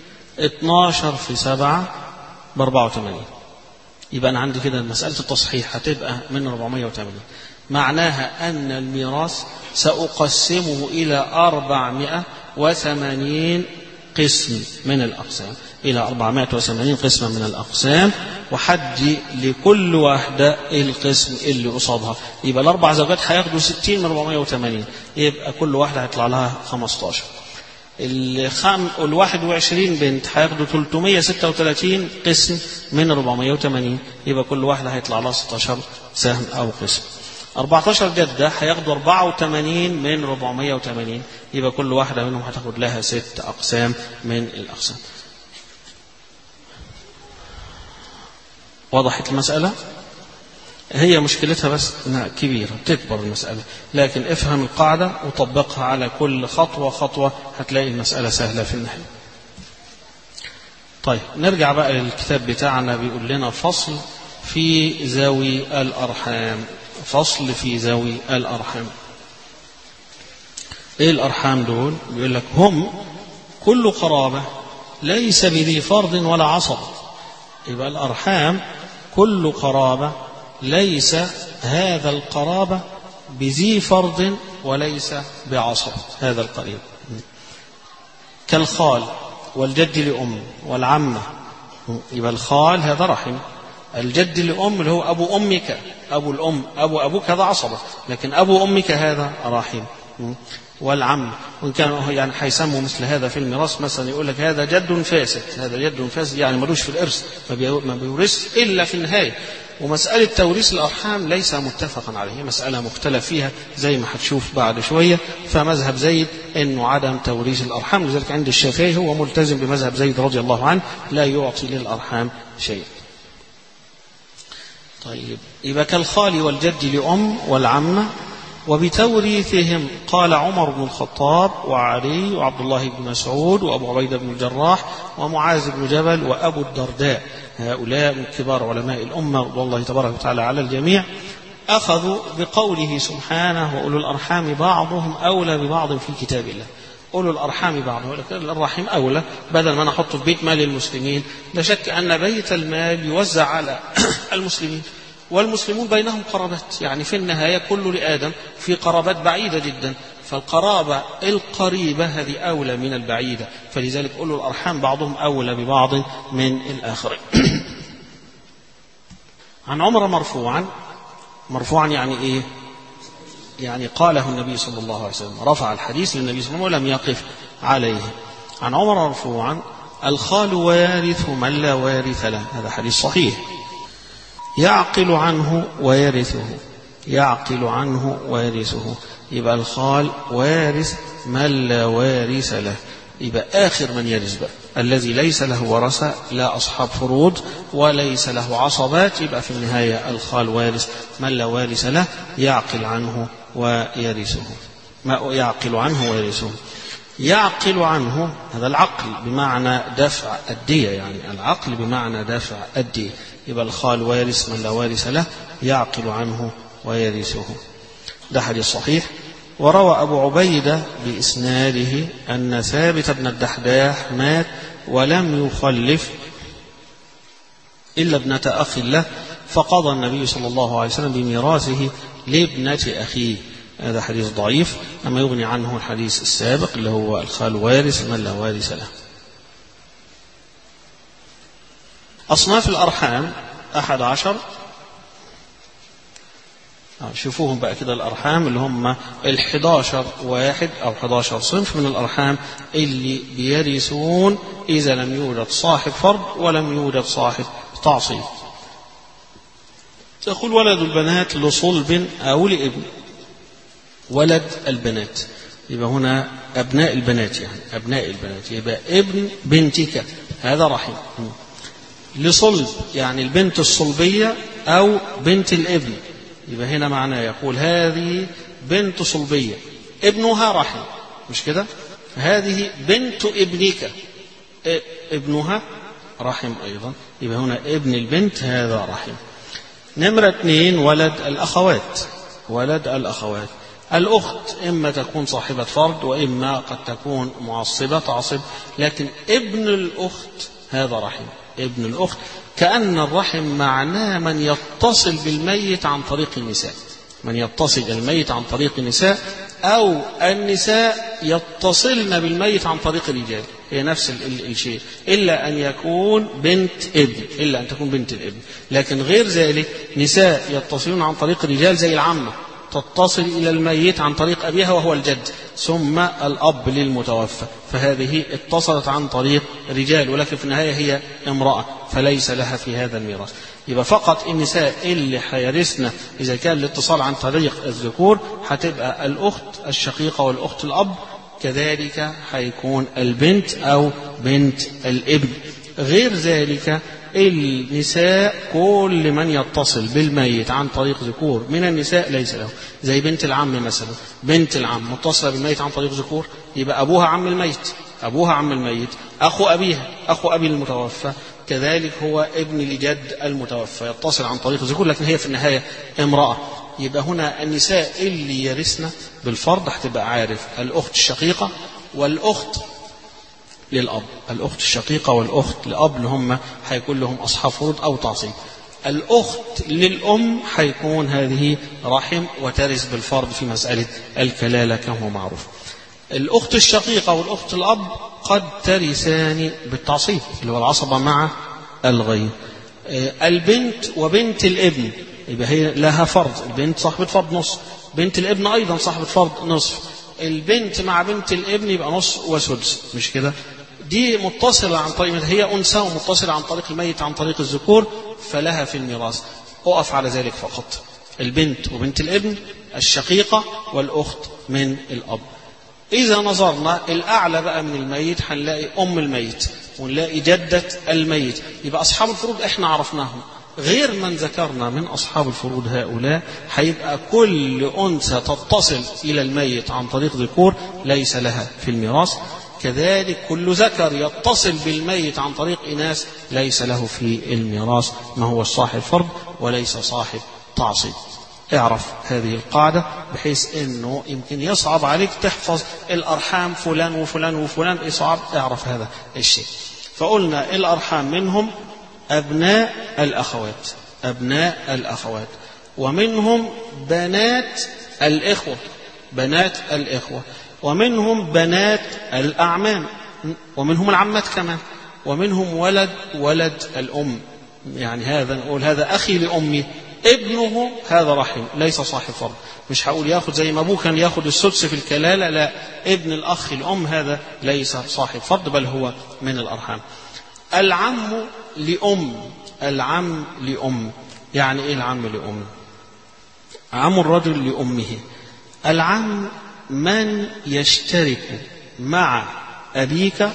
12 في 7 ب 84 يبقى أنا عندي كده مسألة التصحيح هتبقى من 480 معناها أن الميراث سأقسمه إلى 480 قسم من الأقسام إلى 480 قسما من الأقسام وحدي لكل واحدة القسم اللي قصادها يبقى الأربع زوجات هياخدوا 60 من 480 يبقى كل واحدة هيطلع لها 15 الخم... ال 21 بنت هياخدوا 336 قسم من 480 يبقى كل واحدة هيطلع لها 16 سهم أو قسم 14 جدة هياخدوا 84 من 480 يبقى كل واحدة منهم هتاخد لها ست أقسام من الأقسام وضحت المسألة هي مشكلتها بس انها كبيرة تكبر المسألة لكن افهم القاعدة وطبقها على كل خطوة خطوة هتلاقي المسألة سهلة في النهاية طيب نرجع بقى للكتاب بتاعنا بيقول لنا فصل في ذوي الأرحام فصل في ذوي الأرحام ايه الأرحام دول بيقول لك هم كل قرابة ليس بذي فرض ولا عصب يبقى الأرحام كل قرابة ليس هذا القرابة بذي فرض وليس بعصب هذا القريب كالخال والجد لأم والعمة يبقى الخال هذا رحم الجد لأم اللي هو أبو أمك أبو الأم أبو أبوك هذا عصبة لكن أبو أمك هذا رحم والعم وإن كانوا يعني حيسموا مثل هذا في الميراث مثلا يقول لك هذا جد فاسد هذا جد فاسد يعني ملوش في الإرث ما بيورث إلا في النهاية ومسألة توريث الأرحام ليس متفقا عليه مسألة مختلف فيها زي ما هتشوف بعد شوية فمذهب زيد أنه عدم توريث الأرحام لذلك عند الشافعي هو ملتزم بمذهب زيد رضي الله عنه لا يعطي للأرحام شيء طيب يبقى كالخال والجد لأم والعمة وبتوريثهم قال عمر بن الخطاب وعلي وعبد الله بن مسعود وأبو عبيدة بن الجراح ومعاذ بن جبل وأبو الدرداء هؤلاء من كبار علماء الأمة والله تبارك وتعالى على الجميع أخذوا بقوله سبحانه وأولو الأرحام بعضهم أولى ببعض في كتاب الله أولو الأرحام بعضهم الرحم أولى بدل ما أنا أحطه في بيت مال المسلمين لا شك أن بيت المال يوزع على المسلمين والمسلمون بينهم قرابات يعني في النهاية كل لآدم في قرابات بعيدة جدا فالقرابة القريبة هذه أولى من البعيدة فلذلك أولو الأرحام بعضهم أولى ببعض من الآخرين عن عمر مرفوعا مرفوعا يعني إيه يعني قاله النبي صلى الله عليه وسلم رفع الحديث للنبي صلى الله عليه وسلم ولم يقف عليه عن عمر مرفوعا الخال وارث من لا وارث له هذا حديث صحيح يعقل عنه ويرثه يعقل عنه ويرثه يبقى الخال وارث من لا وارث له يبقى آخر من يرث بقى الذي ليس له ورثة لا أصحاب فروض وليس له عصبات يبقى في النهاية الخال وارث من لا وارث له يعقل عنه ويرثه ما يعقل عنه ويرثه يعقل عنه هذا العقل بمعنى دفع الدية يعني العقل بمعنى دفع الدية يبقى الخال وارث من لا وارث له يعقل عنه ويرثه ده حديث صحيح وروى أبو عبيدة بإسناده أن ثابت بن الدحداح مات ولم يخلف إلا ابنة أخ له فقضى النبي صلى الله عليه وسلم بميراثه لابنة أخيه هذا حديث ضعيف أما يغني عنه الحديث السابق اللي هو الخال وارث من لا وارث له أصناف الأرحام أحد عشر شوفوهم بقى كده الأرحام اللي هم الحداشر واحد أو حداشر صنف من الأرحام اللي بيرثون إذا لم يوجد صاحب فرض ولم يوجد صاحب تعصيب تقول ولد البنات لصلب أو لابن ولد البنات يبقى هنا أبناء البنات يعني أبناء البنات يبقى ابن بنتك هذا رحم لصلب يعني البنت الصلبية أو بنت الابن يبقى هنا معناه يقول هذه بنت صلبية ابنها رحم مش كده هذه بنت ابنك ابنها رحم أيضا يبقى هنا ابن البنت هذا رحم نمرة اثنين ولد الأخوات ولد الأخوات الأخت إما تكون صاحبة فرد وإما قد تكون معصبة تعصب لكن ابن الأخت هذا رحم ابن الأخت كأن الرحم معناه من يتصل بالميت عن طريق النساء من يتصل الميت عن طريق النساء أو النساء يتصلن بالميت عن طريق الرجال هي نفس الشيء إلا أن يكون بنت ابن إلا أن تكون بنت الابن لكن غير ذلك نساء يتصلون عن طريق الرجال زي العمة تتصل إلى الميت عن طريق أبيها وهو الجد ثم الأب للمتوفى فهذه اتصلت عن طريق رجال ولكن في النهاية هي امرأة فليس لها في هذا الميراث يبقى فقط النساء اللي حيرثن إذا كان الاتصال عن طريق الذكور هتبقى الأخت الشقيقة والأخت الأب كذلك هيكون البنت أو بنت الابن غير ذلك النساء كل من يتصل بالميت عن طريق ذكور من النساء ليس له زي بنت العم مثلا بنت العم متصلة بالميت عن طريق ذكور يبقى أبوها عم الميت أبوها عم الميت أخو أبيها أخو أبي المتوفى كذلك هو ابن لجد المتوفى يتصل عن طريق ذكور لكن هي في النهاية امرأة يبقى هنا النساء اللي يرثن بالفرض هتبقى عارف الأخت الشقيقة والأخت للأب الأخت الشقيقة والأخت لأب اللي هم هيكون لهم أصحاب فروض أو تعصيب الأخت للأم هيكون هذه رحم وترث بالفرض في مسألة الكلالة كما هو معروف الأخت الشقيقة والأخت الأب قد ترثان بالتعصيب اللي هو العصبة مع الغير البنت وبنت الابن يبقى هي لها فرض البنت صاحبة فرض نص بنت الابن أيضا صاحبة فرض نصف البنت مع بنت الابن يبقى نص وسدس مش كده دي متصلة عن طريق هي أنثى ومتصلة عن طريق الميت عن طريق الذكور فلها في الميراث أقف على ذلك فقط البنت وبنت الابن الشقيقة والأخت من الأب إذا نظرنا الأعلى بقى من الميت هنلاقي أم الميت ونلاقي جدة الميت يبقى أصحاب الفروض إحنا عرفناهم غير من ذكرنا من أصحاب الفروض هؤلاء هيبقى كل أنثى تتصل إلى الميت عن طريق ذكور ليس لها في الميراث كذلك كل ذكر يتصل بالميت عن طريق إناث ليس له في الميراث ما هو صاحب فرض وليس صاحب تعصيب اعرف هذه القاعدة بحيث انه يمكن يصعب عليك تحفظ الارحام فلان وفلان وفلان يصعب اعرف هذا الشيء فقلنا الارحام منهم ابناء الاخوات ابناء الاخوات ومنهم بنات الاخوة بنات الاخوة ومنهم بنات الاعمام ومنهم العمات كمان ومنهم ولد ولد الام يعني هذا نقول هذا اخي لامي ابنه هذا رحم ليس صاحب فرض مش هقول ياخد زي ما ابوه كان ياخد السدس في الكلاله لا ابن الاخ الام هذا ليس صاحب فرض بل هو من الارحام العم لام العم لام يعني ايه العم لام عم الرجل لامه العم من يشترك مع ابيك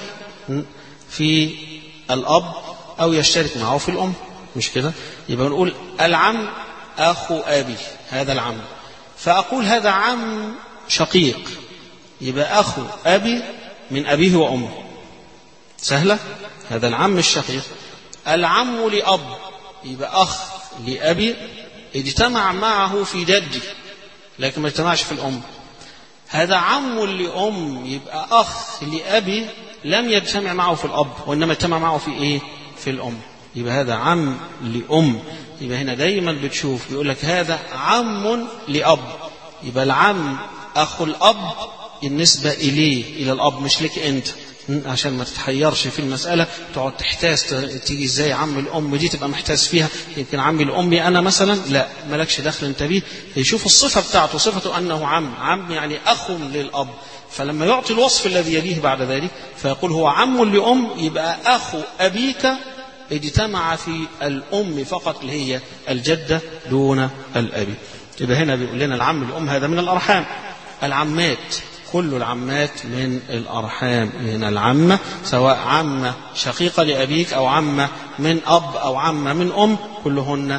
في الاب او يشترك معه في الام مش كده يبقى نقول العم أخو أبي هذا العم فأقول هذا عم شقيق يبقى أخو أبي من أبيه وأمه سهلة هذا العم الشقيق العم لأب يبقى أخ لأبي اجتمع معه في جدي لكن ما اجتمعش في الأم هذا عم لأم يبقى أخ لأبي لم يجتمع معه في الأب وإنما اجتمع معه في إيه في الأم يبقى هذا عم لأم يبقى هنا دايما بتشوف يقول لك هذا عم لأب يبقى العم أخو الأب النسبة إليه إلى الأب مش لك أنت عشان ما تتحيرش في المسألة تقعد تحتاس تيجي ازاي عم الأم دي تبقى محتاس فيها يمكن عمي لأمي أنا مثلا لا مالكش دخل أنت بيه يشوف الصفة بتاعته صفته أنه عم عم يعني أخ للأب فلما يعطي الوصف الذي يليه بعد ذلك فيقول هو عم لأم يبقى أخو أبيك اجتمع في الأم فقط اللي هي الجدة دون الأب يبقى هنا بيقول لنا العم الأم هذا من الأرحام العمات كل العمات من الأرحام من العمة سواء عمة شقيقة لأبيك أو عمة من أب أو عمة من أم كلهن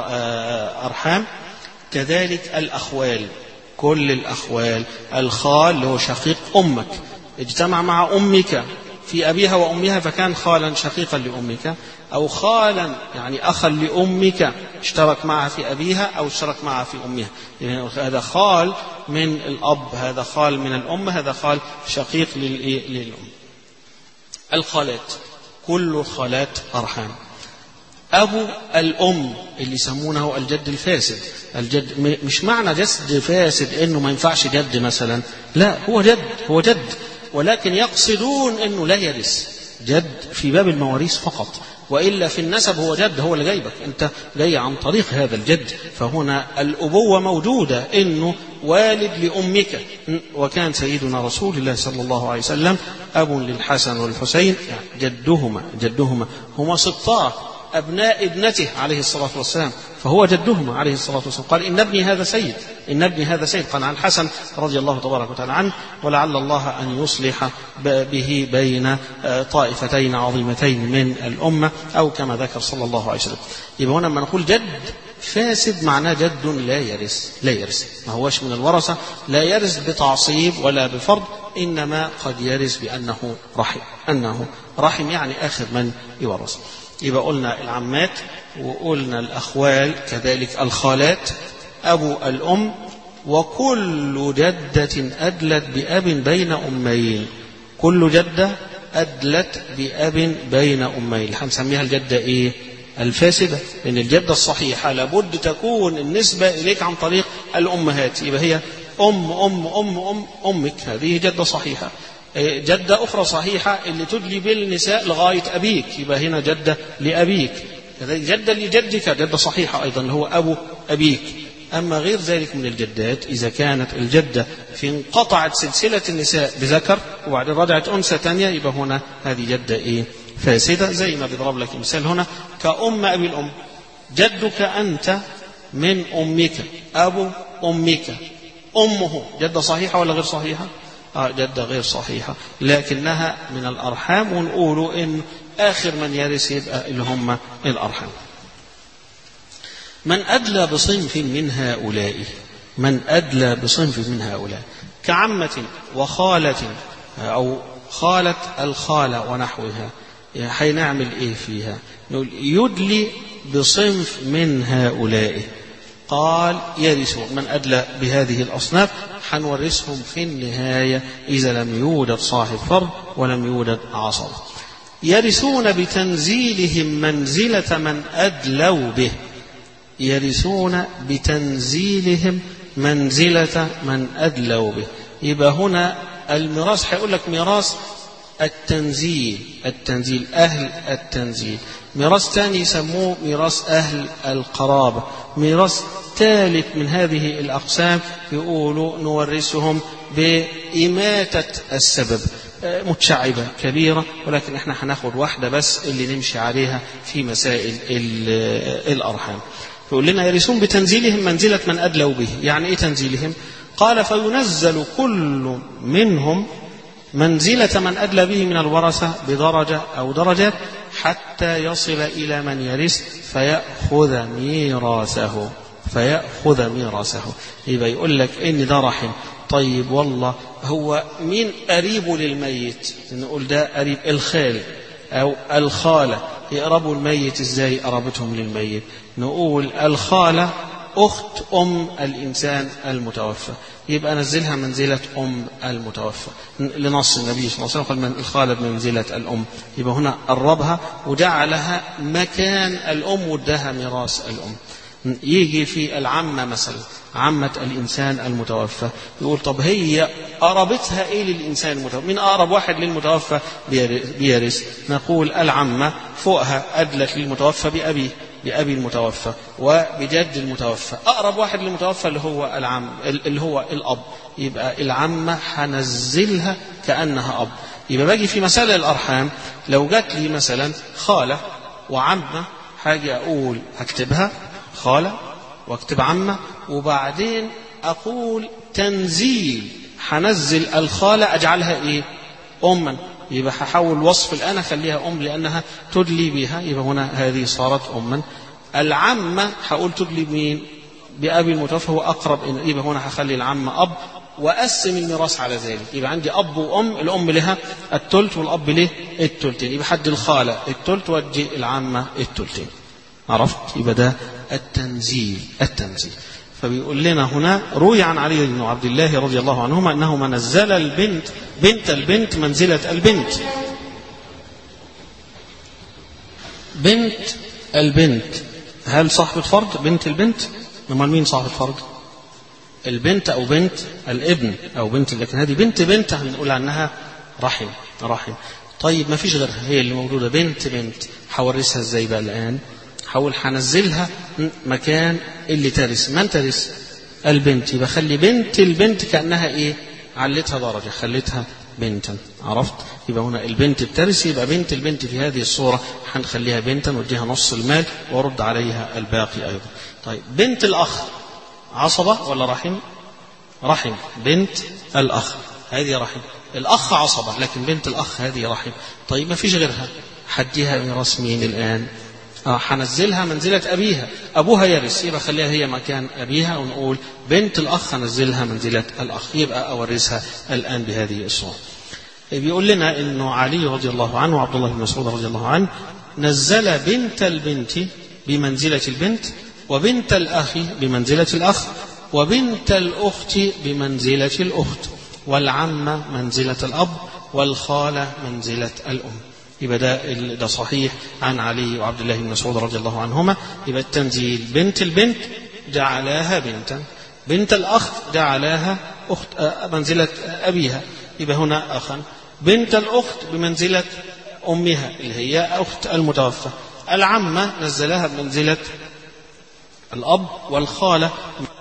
أرحام كذلك الأخوال كل الأخوال الخال اللي هو شقيق أمك اجتمع مع أمك في أبيها وأمها فكان خالا شقيقا لأمك أو خالا يعني أخا لأمك اشترك معها في أبيها أو اشترك معها في أمها يعني هذا خال من الأب هذا خال من الأم هذا خال شقيق للأم الخالات كل الخالات أرحام أبو الأم اللي يسمونه الجد الفاسد الجد مش معنى جد فاسد إنه ما ينفعش جد مثلا لا هو جد هو جد ولكن يقصدون انه لا يرث جد في باب المواريث فقط والا في النسب هو جد هو اللي جايبك انت جاي عن طريق هذا الجد فهنا الابوه موجوده انه والد لامك وكان سيدنا رسول الله صلى الله عليه وسلم اب للحسن والحسين يعني جدهما جدهما هما سبطاه أبناء ابنته عليه الصلاة والسلام فهو جدهما عليه الصلاة والسلام قال إن ابني هذا سيد إن ابني هذا سيد قال عن الحسن رضي الله تبارك وتعالى عنه ولعل الله أن يصلح به بين طائفتين عظيمتين من الأمة أو كما ذكر صلى الله عليه وسلم يبقى هنا لما نقول جد فاسد معناه جد لا يرث لا يرث ما هوش من الورثة لا يرث بتعصيب ولا بفرض إنما قد يرث بأنه رحم أنه رحم يعني آخر من يورث يبقى قلنا العمات وقلنا الأخوال كذلك الخالات أبو الأم وكل جدة أدلت بأب بين أمين كل جدة أدلت بأب بين أمين هنسميها الجدة إيه الفاسدة لأن الجدة الصحيحة لابد تكون النسبة إليك عن طريق الأمهات يبقى هي أم أم أم أم أمك هذه جدة صحيحة جدة أخرى صحيحة اللي تدلي بالنساء لغاية أبيك يبقى هنا جدة لأبيك جدة لجدك جدة صحيحة أيضا اللي هو أبو أبيك أما غير ذلك من الجدات إذا كانت الجدة في انقطعت سلسلة النساء بذكر وبعدين رجعت أنثى ثانية يبقى هنا هذه جدة إيه فاسدة زي ما بيضرب لك مثال هنا كأم أبي الأم جدك أنت من أمك أبو أمك أمه جدة صحيحة ولا غير صحيحة آه جدة غير صحيحة لكنها من الأرحام ونقول إن آخر من يرث يبقى اللي هم الأرحام من أدلى بصنف من هؤلاء من أدلى بصنف من هؤلاء كعمة وخالة أو خالة الخالة ونحوها هنعمل إيه فيها نقول يدلي بصنف من هؤلاء قال يرثون من أدلى بهذه الأصناف حنورثهم في النهاية إذا لم يوجد صاحب فرض ولم يوجد عصر يرثون بتنزيلهم منزلة من أدلوا به يرثون بتنزيلهم منزلة من أدلوا به يبقى هنا الميراث هيقول لك ميراث التنزيل التنزيل أهل التنزيل ميراث ثاني يسموه ميراث أهل القرابة ميراث ثالث من هذه الأقسام يقولوا نورثهم بإماتة السبب متشعبة كبيرة ولكن احنا هناخد واحدة بس اللي نمشي عليها في مسائل الأرحام يقول لنا يرثون بتنزيلهم منزلة من أدلوا به يعني إيه تنزيلهم قال فينزل كل منهم منزلة من أدلى به من الورثة بدرجة أو درجات حتى يصل إلى من يرث فيأخذ ميراثه فيأخذ ميراثه يبقى يقول لك إن ده رحم طيب والله هو مين قريبه للميت نقول ده قريب الخال أو الخالة يقربوا الميت إزاي قرابتهم للميت نقول الخالة أخت أم الإنسان المتوفى يبقى نزلها منزلة أم المتوفى لنص النبي صلى الله عليه وسلم قال من الخالة بمنزلة الأم يبقى هنا قربها وجعلها مكان الأم واداها ميراث الأم يجي في العمة مثلا عمة الإنسان المتوفى يقول طب هي قربتها إيه للإنسان المتوفى من أقرب واحد للمتوفى بيرث نقول العمة فوقها أدلت للمتوفى بأبيه بأبي المتوفى وبجد المتوفى أقرب واحد للمتوفى اللي هو العم اللي هو الأب يبقى العمة هنزلها كأنها أب يبقى باجي في مسألة الأرحام لو جات لي مثلا خالة وعمة حاجة أقول أكتبها خالة واكتب عمة وبعدين أقول تنزيل هنزل الخالة أجعلها إيه أما يبقى هحول وصف الآن أخليها أم لأنها تدلي بها يبقى هنا هذه صارت أما العمة هقول تدلي بمين بأبي المتوفى هو أقرب يبقى هنا هخلي العمة أب وأقسم الميراث على ذلك يبقى عندي أب وأم الأم لها التلت والأب له التلتين يبقى حد الخالة التلت وادي العمة التلتين عرفت يبقى ده التنزيل التنزيل فبيقول لنا هنا روي عن علي بن عبد الله رضي الله عنهما انه من نزل البنت بنت البنت منزله البنت بنت البنت هل صاحبة فرض بنت البنت امال مين صاحبة فرض البنت او بنت الابن او بنت لكن هذه بنت بنت هنقول عنها رحم رحم طيب ما فيش غيرها هي اللي موجوده بنت بنت هورثها ازاي بقى الان حاول هنزلها مكان اللي ترث من ترث البنت يبقى خلي بنت البنت كأنها ايه علتها درجة خليتها بنتا عرفت يبقى هنا البنت بترث يبقى بنت البنت في هذه الصورة هنخليها بنتا ونديها نص المال ورد عليها الباقي أيضا طيب بنت الأخ عصبة ولا رحم رحم بنت الأخ هذه رحم الأخ عصبة لكن بنت الأخ هذه رحم طيب ما فيش غيرها حديها ميراث مين الآن اه هنزلها منزلة أبيها أبوها يرث يبقى خليها هي مكان أبيها ونقول بنت الأخ هنزلها منزلة الأخ يبقى أورثها الآن بهذه الصورة بيقول لنا أنه علي رضي الله عنه وعبد الله بن مسعود رضي الله عنه نزل بنت البنت بمنزلة البنت وبنت الأخ بمنزلة الأخ وبنت الأخت بمنزلة الأخت والعمة منزلة الأب والخالة منزلة الأم يبقى ده ده صحيح عن علي وعبد الله بن مسعود رضي الله عنهما يبقى التنزيل بنت البنت جعلاها بنتا بنت الأخ جعلاها أخت منزلة أبيها يبقى هنا أخا بنت الأخت بمنزلة أمها اللي هي أخت المتوفى العمة نزلها بمنزلة الأب والخالة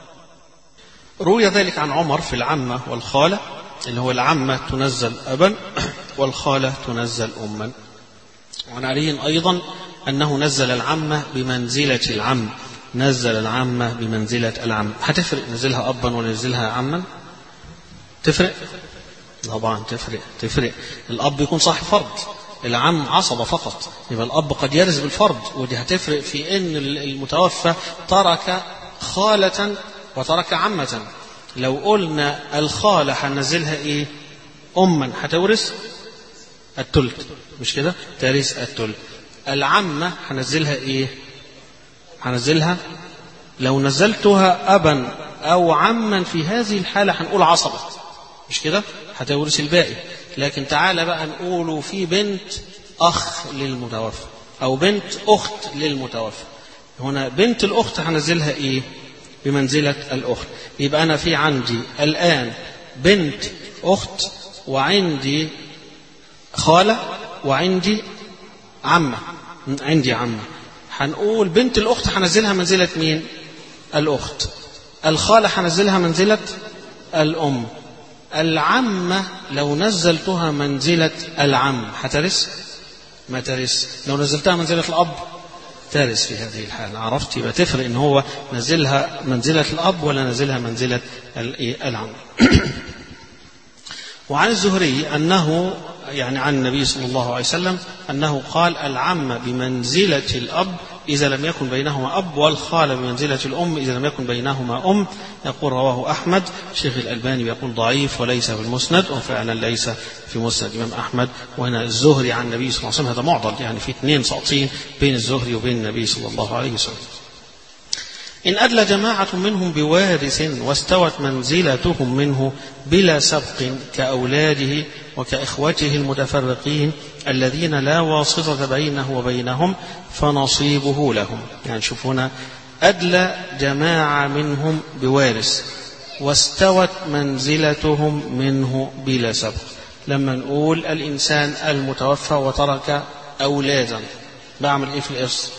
روي ذلك عن عمر في العمة والخالة اللي هو العمة تنزل أبا والخالة تنزل أما وعن علي أيضا أنه نزل العمة بمنزلة العم نزل العمة بمنزلة العم هتفرق نزلها أبا ولا نزلها عما تفرق طبعا تفرق تفرق الأب يكون صاحب فرض العم عصبة فقط يبقى الأب قد يرث بالفرض ودي هتفرق في أن المتوفى ترك خالة وترك عمة لو قلنا الخالة هنزلها إيه أما هتورث التلت مش كده ترث التلت العمة هنزلها إيه هنزلها لو نزلتها أبا أو عما في هذه الحالة هنقول عصبة مش كده هتورث الباقي لكن تعالى بقى نقوله في بنت أخ للمتوفى أو بنت أخت للمتوفى هنا بنت الأخت هنزلها إيه بمنزلة الأخت يبقى أنا في عندي الآن بنت أخت وعندي خالة وعندي عمة عندي عمة هنقول بنت الأخت هنزلها منزلة مين الأخت الخالة هنزلها منزلة الأم العمة لو نزلتها منزلة العم هترث ما ترث لو نزلتها منزلة الأب ترث في هذه الحالة عرفت يبقى تفرق ان هو نزلها منزلة الأب ولا نزلها منزلة العم وعن الزهري أنه يعني عن النبي صلى الله عليه وسلم أنه قال العم بمنزلة الأب إذا لم يكن بينهما أب والخال بمنزلة الأم إذا لم يكن بينهما أم يقول رواه أحمد شيخ الألباني يقول ضعيف وليس في المسند وفعلا ليس في مسند الإمام أحمد وهنا الزهري عن النبي صلى الله عليه وسلم هذا معضل يعني في اثنين ساقطين بين الزهري وبين النبي صلى الله عليه وسلم إن أدلى جماعة منهم بوارث واستوت منزلتهم منه بلا سبق كأولاده وكإخوته المتفرقين الذين لا واسطة بينه وبينهم فنصيبه لهم يعني شوف هنا أدلى جماعة منهم بوارث واستوت منزلتهم منه بلا سبق لما نقول الإنسان المتوفى وترك أولادا بعمل إيه في الإرث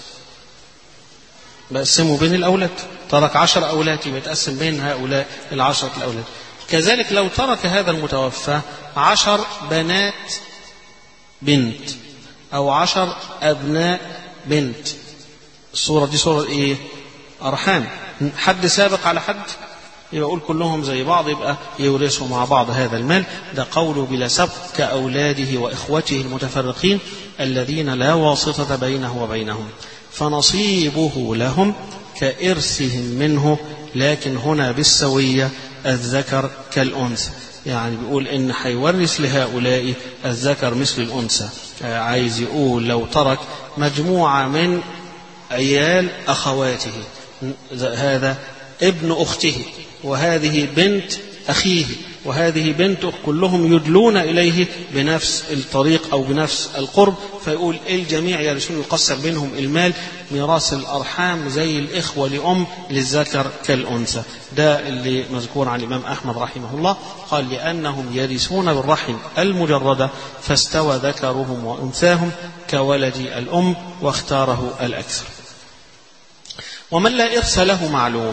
بقسمه بين الأولاد ترك عشر أولاد يبقى يتقسم بين هؤلاء العشرة الأولاد كذلك لو ترك هذا المتوفى عشر بنات بنت أو عشر أبناء بنت الصورة دي صورة إيه أرحام حد سابق على حد يبقى أقول كلهم زي بعض يبقى يورثوا مع بعض هذا المال ده قوله بلا سبق كأولاده وإخوته المتفرقين الذين لا واسطة بينه وبينهم فنصيبه لهم كإرثهم منه لكن هنا بالسوية الذكر كالأنثى يعني بيقول إن هيورث لهؤلاء الذكر مثل الأنثى عايز يقول لو ترك مجموعة من عيال أخواته هذا ابن أخته وهذه بنت أخيه وهذه بنته كلهم يدلون إليه بنفس الطريق أو بنفس القرب فيقول الجميع يرثون يقسم بينهم المال ميراث الأرحام زي الإخوة لأم للذكر كالأنثى ده اللي مذكور عن الإمام أحمد رحمه الله قال لأنهم يرثون بالرحم المجردة فاستوى ذكرهم وأنثاهم كولد الأم واختاره الأكثر ومن لا إرث له معلوم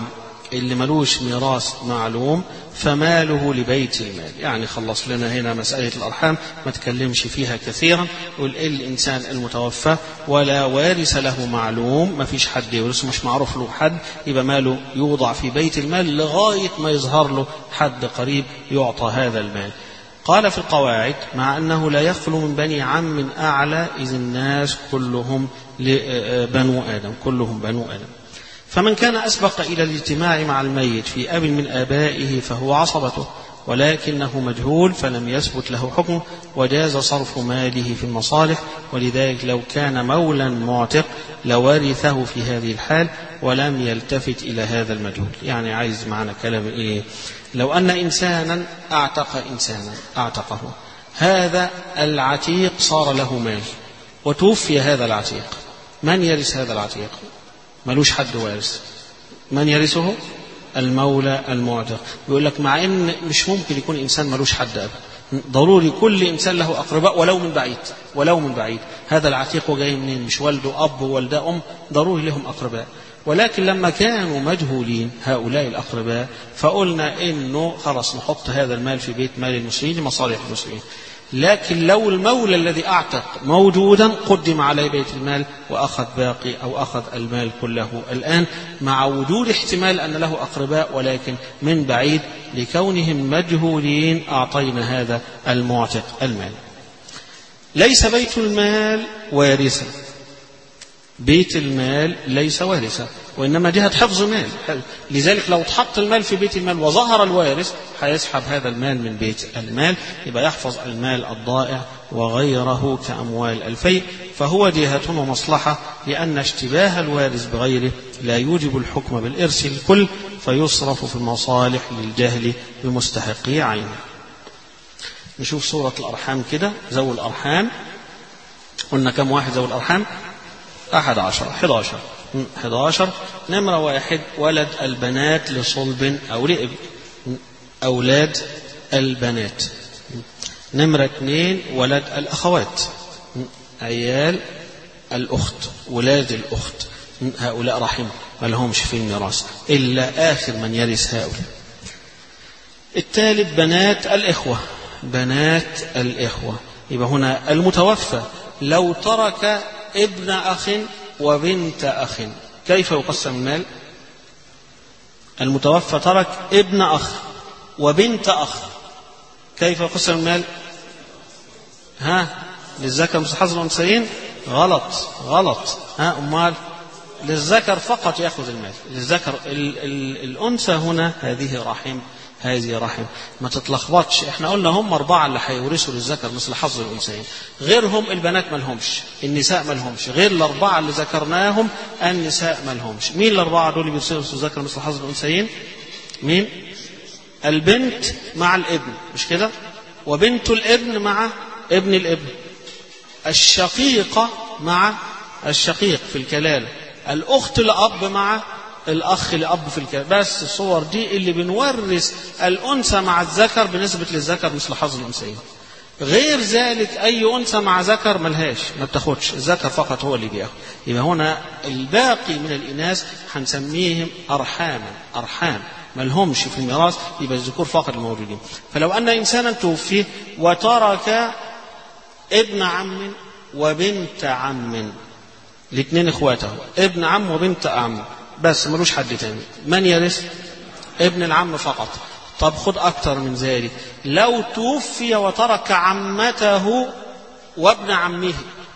اللي ملوش ميراث معلوم فماله لبيت المال يعني خلص لنا هنا مسألة الأرحام ما تكلمش فيها كثيرا يقول الإنسان المتوفى ولا وارث له معلوم ما فيش حد يورثه مش معروف له حد يبقى ماله يوضع في بيت المال لغاية ما يظهر له حد قريب يعطى هذا المال قال في القواعد مع أنه لا يخلو من بني عم أعلى إذ الناس كلهم بنو آدم كلهم بنو آدم فمن كان أسبق إلى الاجتماع مع الميت في أب من آبائه فهو عصبته ولكنه مجهول فلم يثبت له حكم وجاز صرف ماله في المصالح ولذلك لو كان مولا معتق لورثه في هذه الحال ولم يلتفت إلى هذا المجهول يعني عايز معنا كلام إيه لو أن إنسانا أعتق إنسانا أعتقه هذا العتيق صار له مال وتوفي هذا العتيق من يرث هذا العتيق ملوش حد وارث من يرثه المولى المعتق يقول لك مع ان مش ممكن يكون انسان ملوش حد ابدا ضروري كل انسان له اقرباء ولو من بعيد ولو من بعيد هذا العتيق جاي منين مش والده اب ووالده ام ضروري لهم اقرباء ولكن لما كانوا مجهولين هؤلاء الأقرباء فقلنا إنه خلاص نحط هذا المال في بيت مال المسلمين لمصالح المسلمين لكن لو المولى الذي أعتق موجودا قدم عليه بيت المال وأخذ باقي أو أخذ المال كله الآن مع وجود احتمال أن له أقرباء ولكن من بعيد لكونهم مجهولين أعطينا هذا المعتق المال ليس بيت المال وارثا بيت المال ليس وارثا وإنما جهة حفظ مال لذلك لو اتحط المال في بيت المال وظهر الوارث هيسحب هذا المال من بيت المال يبقى يحفظ المال الضائع وغيره كأموال الفيء فهو جهة ومصلحة لأن اشتباه الوارث بغيره لا يوجب الحكم بالإرث الكل فيصرف في المصالح للجهل بمستحقي عينه نشوف سورة الأرحام كده ذوي الأرحام قلنا كم واحد ذوي الأرحام أحد عشر حداشر 11 نمرة واحد ولد البنات لصلب أو لإب أولاد البنات نمرة اثنين ولد الأخوات عيال الأخت ولاد الأخت هؤلاء رحم ما لهمش في الميراث إلا آخر من يرث هؤلاء الثالث بنات الإخوة بنات الإخوة يبقى هنا المتوفى لو ترك ابن أخ وبنت أخ كيف يقسم المال المتوفى ترك ابن أخ وبنت أخ كيف يقسم المال ها للذكر مثل حظ الأنثيين غلط غلط ها أمال للذكر فقط يأخذ المال للذكر ال ال الأنثى هنا هذه رحم هذه رحم ما تتلخبطش احنا قلنا هم أربعة اللي هيورثوا للذكر مثل حظ الأنثيين غيرهم البنات مالهمش النساء مالهمش غير الأربعة اللي ذكرناهم النساء مالهمش مين الأربعة دول اللي بيورثوا الذكر مثل حظ الأنثيين مين البنت مع الابن مش كده وبنت الابن مع ابن الابن الشقيقة مع الشقيق في الكلالة الأخت لأب مع الأخ لأب في الكلام بس الصور دي اللي بنورث الأنثى مع الذكر بنسبة للذكر مثل حظ الأنثيين غير ذلك أي أنثى مع ذكر ملهاش ما بتاخدش الذكر فقط هو اللي بياخد يبقى هنا الباقي من الإناث هنسميهم أرحاما أرحام ما لهمش في الميراث يبقى الذكور فقط الموجودين فلو أن إنسانا توفي وترك ابن عم وبنت عم الاثنين اخواته ابن عم وبنت عم بس ملوش حد تاني من يرث ابن العم فقط طب خد أكتر من ذلك لو توفي وترك عمته وابن عمه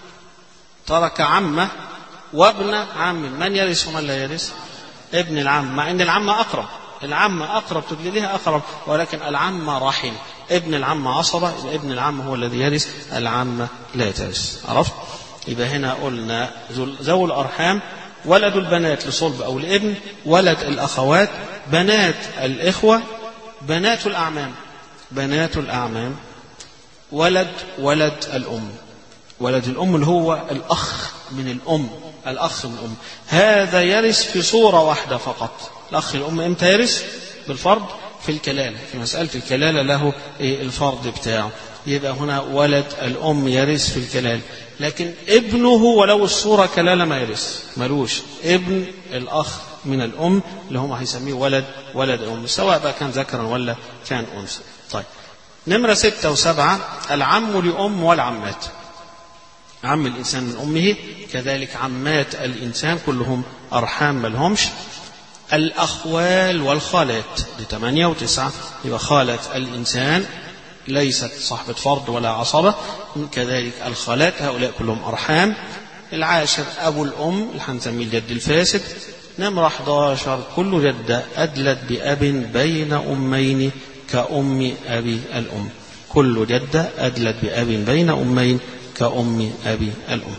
ترك عمه وابن عم من يرث ومن لا يرث ابن العم مع ان العم اقرب العم اقرب تدليلها اقرب ولكن العم رحم ابن العم عصبه يبقى ابن العم هو الذي يرث العم لا ترث عرفت يبقى هنا قلنا ذوي الارحام ولد البنات لصلب أو الابن ولد الأخوات بنات الإخوة بنات الأعمام بنات الأعمام ولد ولد الأم ولد الأم اللي هو الأخ من الأم الأخ من الأم هذا يرث في صورة واحدة فقط الأخ الأم إمتى يرث بالفرض في الكلالة في مسألة الكلالة له الفرض بتاعه يبقى هنا ولد الأم يرث في الكلالة لكن ابنه ولو الصورة كلالة ما يرث ملوش ابن الأخ من الأم اللي هم هيسميه ولد ولد الأم سواء بقى كان ذكرا ولا كان أنثى طيب نمرة ستة وسبعة العم لأم والعمات عم الإنسان من أمه كذلك عمات الإنسان كلهم أرحام ملهمش الأخوال والخالات دي ثمانية وتسعة يبقى خالة الإنسان ليست صاحبة فرض ولا عصبة كذلك الخالات هؤلاء كلهم أرحام العاشر أبو الأم اللي هنسميه الجد الفاسد نمرة 11 كل جدة أدلت بأب بين أمين كأم أبي الأم كل جدة أدلت بأب بين أمين كأم أبي الأم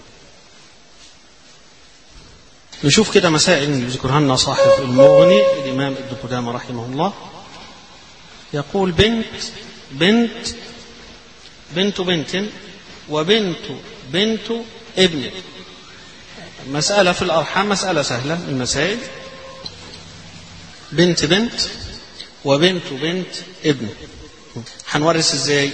نشوف كده مسائل يذكرها لنا صاحب المغني الإمام ابن قدامة رحمه الله يقول بنت بنت بنت بنت وبنت بنت ابن مسألة في الأرحام مسألة سهلة من المسائل بنت بنت وبنت بنت ابن هنورث ازاي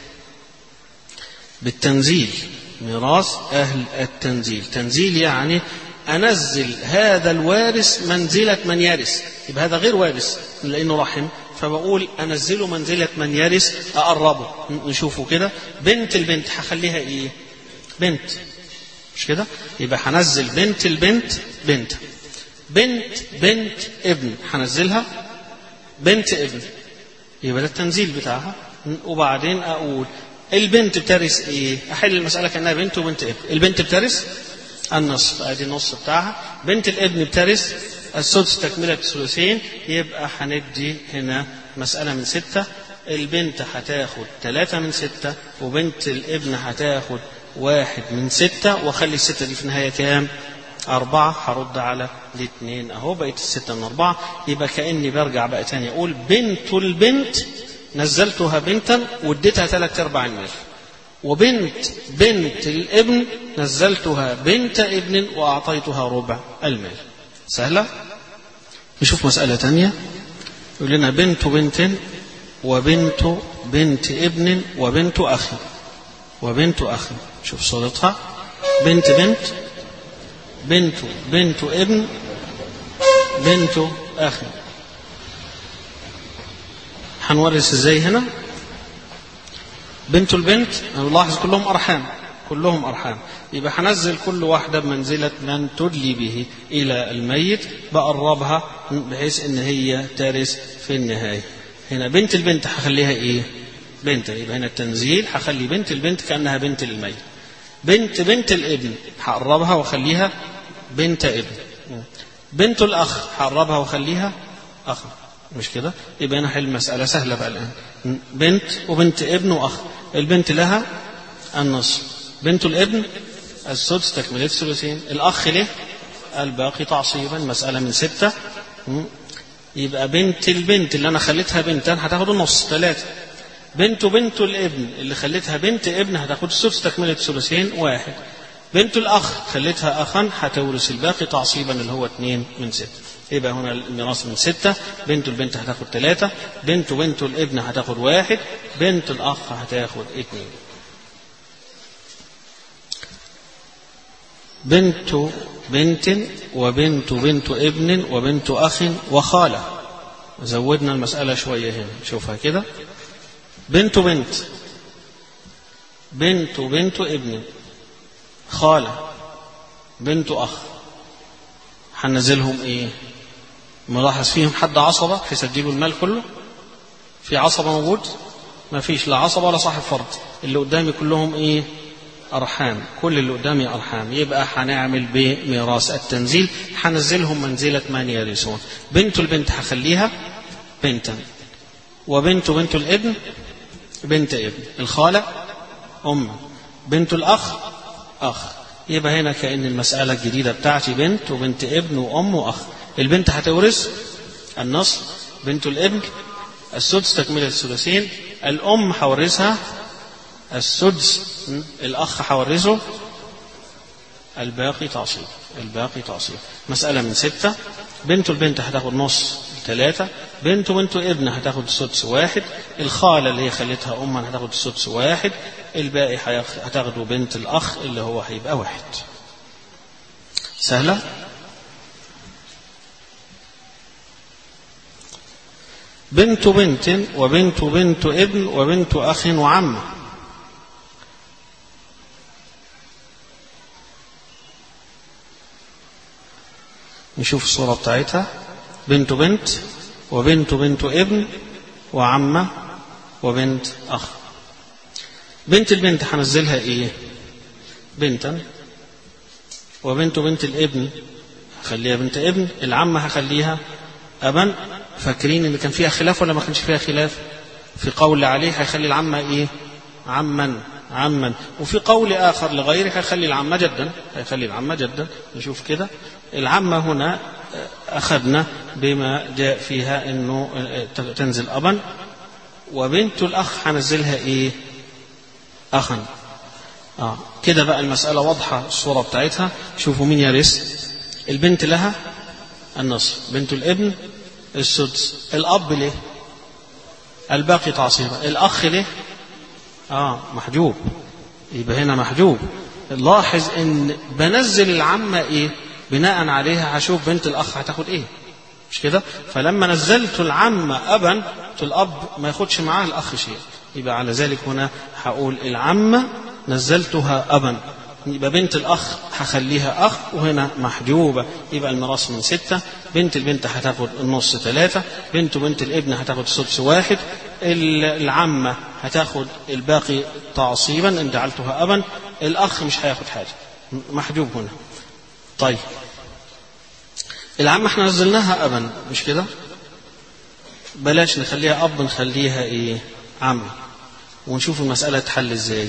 بالتنزيل ميراث أهل التنزيل تنزيل يعني أنزل هذا الوارث منزلة من يرث يبقى هذا غير وارث لأنه رحم فبقول أنزله منزلة من يرث أقربه نشوفه كده بنت البنت هخليها إيه بنت مش كده يبقى هنزل بنت البنت بنت بنت بنت ابن هنزلها بنت ابن يبقى ده التنزيل بتاعها وبعدين أقول البنت بترث ايه؟ احل المساله كانها بنت وبنت ابن، البنت بترث النصف ادي النص بتاعها، بنت الابن بترث السدس تكمله الثلثين يبقى هندي هنا مساله من سته البنت هتاخد ثلاثة من ستة وبنت الابن هتاخد واحد من ستة واخلي الستة دي في النهاية كام؟ أربعة هرد على الاثنين أهو بقيت الستة من أربعة يبقى كأني برجع بقى تاني أقول بنت البنت نزلتها بنتا واديتها ثلاث ارباع المال وبنت بنت الابن نزلتها بنت ابن واعطيتها ربع المال سهله نشوف مساله ثانيه يقول لنا بنت بنت وبنت بنت ابن وبنت اخ وبنت اخ شوف صورتها بنت بنت بنت بنت ابن بنت اخ هنورث ازاي هنا بنت البنت نلاحظ كلهم ارحام كلهم ارحام يبقى هنزل كل واحده بمنزله من تدلي به الى الميت بقربها بحيث ان هي ترث في النهايه هنا بنت البنت هخليها ايه بنت يبقى هنا التنزيل هخلي بنت البنت كانها بنت للميت بنت بنت الابن هقربها واخليها بنت ابن بنت الاخ هقربها واخليها اخ مش كده يبقى هنا حل مسألة سهلة بقى الآن بنت وبنت ابن وأخ البنت لها النصف بنت الابن السدس تكملة الثلثين الأخ له الباقي تعصيبا مسألة من ستة يبقى بنت البنت اللي أنا خليتها بنتا هتاخد النص ثلاثة بنت بنت الابن اللي خليتها بنت ابن هتاخد السدس تكملة الثلثين واحد بنت الأخ خليتها أخا هتورث الباقي تعصيبا اللي هو اثنين من ستة يبقى هنا الميراث من ستة بنت البنت هتاخد ثلاثة بنت بنت الابن هتاخد واحد بنت الأخ هتاخد اثنين بنت بنت وبنت بنت ابن وبنت أخ وخالة زودنا المسألة شوية هنا شوفها كده بنت بنت بنت بنت ابن خالة بنت أخ هنزلهم ايه ملاحظ فيهم حد عصبة في سجلوا المال كله في عصبة موجود ما فيش لا عصبة ولا صاحب فرض اللي قدامي كلهم ايه أرحام كل اللي قدامي أرحام يبقى هنعمل بميراث التنزيل هنزلهم منزلة من يرثون بنت البنت هخليها بنتا وبنت بنت الابن بنت ابن الخالة أم بنت الأخ أخ يبقى هنا كأن المسألة الجديدة بتاعتي بنت وبنت ابن وأم وأخ البنت هتورث النص بنت الابن السدس تكملة الثلثين الأم هورثها السدس الأخ هورثه الباقي تعصيب الباقي تعصيب مسألة من ستة بنت البنت هتاخد نص ثلاثة بنت بنت ابن هتاخد السدس واحد الخالة اللي هي خلتها أما هتاخد السدس واحد الباقي هتاخده بنت الأخ اللي هو هيبقى واحد سهلة بنت بنت وبنت بنت ابن وبنت أخ وعمة نشوف الصورة بتاعتها بنت بنت وبنت بنت ابن وعمة وبنت أخ بنت البنت هنزلها إيه بنتا وبنت بنت الابن هخليها بنت ابن العمة هخليها أبا فاكرين إن كان فيها خلاف ولا ما كانش فيها خلاف في قول عليه هيخلي العمة إيه عما عما وفي قول آخر لغيره هيخلي العمة جدا هيخلي العمة جدا نشوف كده العمة هنا أخذنا بما جاء فيها أنه تنزل أبا وبنت الأخ هنزلها إيه أخا آه. كده بقى المسألة واضحة الصورة بتاعتها شوفوا مين يرث البنت لها النصف بنت الابن السدس الأب ليه الباقي تعصيبا الأخ ليه آه محجوب يبقى هنا محجوب لاحظ ان بنزل العمة ايه بناء عليها هشوف بنت الاخ هتاخد ايه مش كده فلما نزلت العمة ابا الاب ما ياخدش معاه الاخ شيء يبقى على ذلك هنا هقول العمة نزلتها ابا يبقى بنت الأخ هخليها أخ وهنا محجوبة يبقى الميراث من ستة بنت البنت هتاخد النص ثلاثة بنت بنت الابن هتاخد السدس واحد العمة هتاخد الباقي تعصيبا إن جعلتها أبا الأخ مش هياخد حاجة محجوب هنا طيب العمة احنا نزلناها أبا مش كده بلاش نخليها أب نخليها إيه عمة ونشوف المسألة تحل إزاي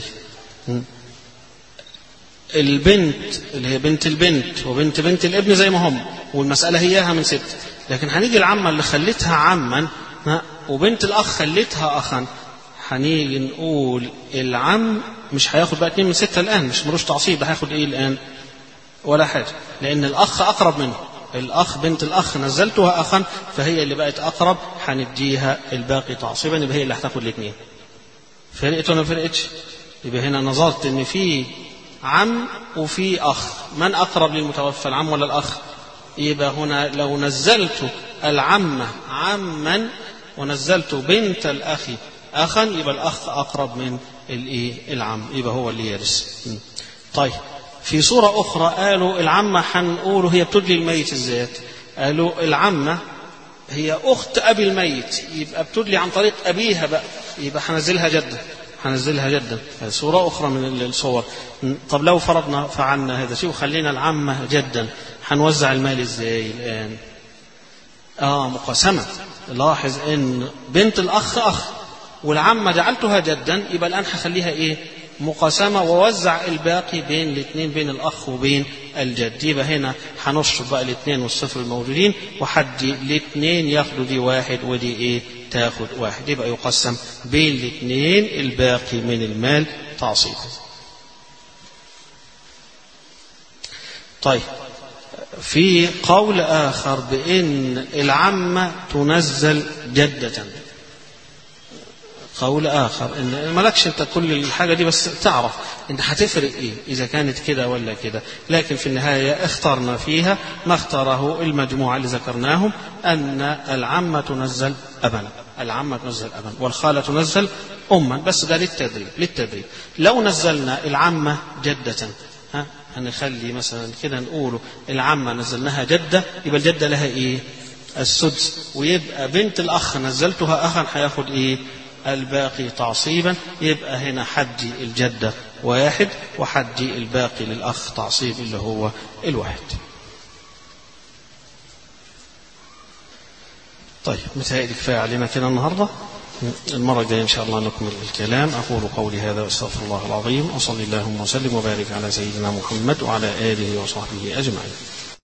البنت اللي هي بنت البنت وبنت بنت الابن زي ما هم والمسألة هياها من ست لكن هنيجي العمة اللي خليتها عما وبنت الأخ خليتها أخا هنيجي نقول العم مش هياخد بقى اتنين من ستة الآن مش ملوش تعصيب ده هياخد إيه الآن ولا حاجة لأن الأخ أقرب منه الأخ بنت الأخ نزلتها أخا فهي اللي بقت أقرب هنديها الباقي تعصيبا يبقى هي اللي هتاخد الاثنين فرقت ولا ما فرقتش؟ يبقى هنا نظرت إن في عم وفي أخ من أقرب للمتوفى العم ولا الأخ يبقى هنا لو نزلت العمة عما ونزلت بنت الأخ أخا يبقى الأخ أقرب من الإيه العم يبقى هو اللي يرث طيب في صورة أخرى قالوا العمة هنقوله هي بتدلي الميت الذات قالوا العمة هي أخت أبي الميت يبقى بتدلي عن طريق أبيها بقى يبقى هنزلها جدة هنزلها جدا صورة أخرى من الصور طب لو فرضنا فعلنا هذا شيء وخلينا العمة جدا هنوزع المال ازاي الآن آه مقاسمة لاحظ ان بنت الأخ أخ والعمة جعلتها جدا يبقى الآن هخليها إيه مقاسمة ووزع الباقي بين الاثنين بين الأخ وبين الجد يبقى هنا هنشرب بقى الاثنين والصفر الموجودين وحدي الاثنين ياخدوا دي واحد ودي ايه تاخد واحد يبقى يقسم بين الاثنين الباقي من المال تعصيبا طيب في قول آخر بأن العمة تنزل جدة قول آخر إن مالكش أنت كل الحاجة دي بس تعرف أنت هتفرق إيه إذا كانت كده ولا كده لكن في النهاية اخترنا فيها ما اختاره المجموعة اللي ذكرناهم أن العمة تنزل أبا العمة تنزل أبا والخالة تنزل أما بس ده للتدريب للتدريب لو نزلنا العمة جدة ها هنخلي مثلا كده نقوله العمة نزلناها جدة يبقى الجدة لها إيه السدس ويبقى بنت الأخ نزلتها أخا هياخد إيه الباقي تعصيبا يبقى هنا حدي الجدة واحد وحدي الباقي للأخ تعصيب اللي هو الواحد طيب متهيألي كفاية علينا كده النهاردة المرة الجاية إن شاء الله نكمل الكلام أقول قولي هذا وأستغفر الله العظيم وصلي اللهم وسلم وبارك على سيدنا محمد وعلى آله وصحبه أجمعين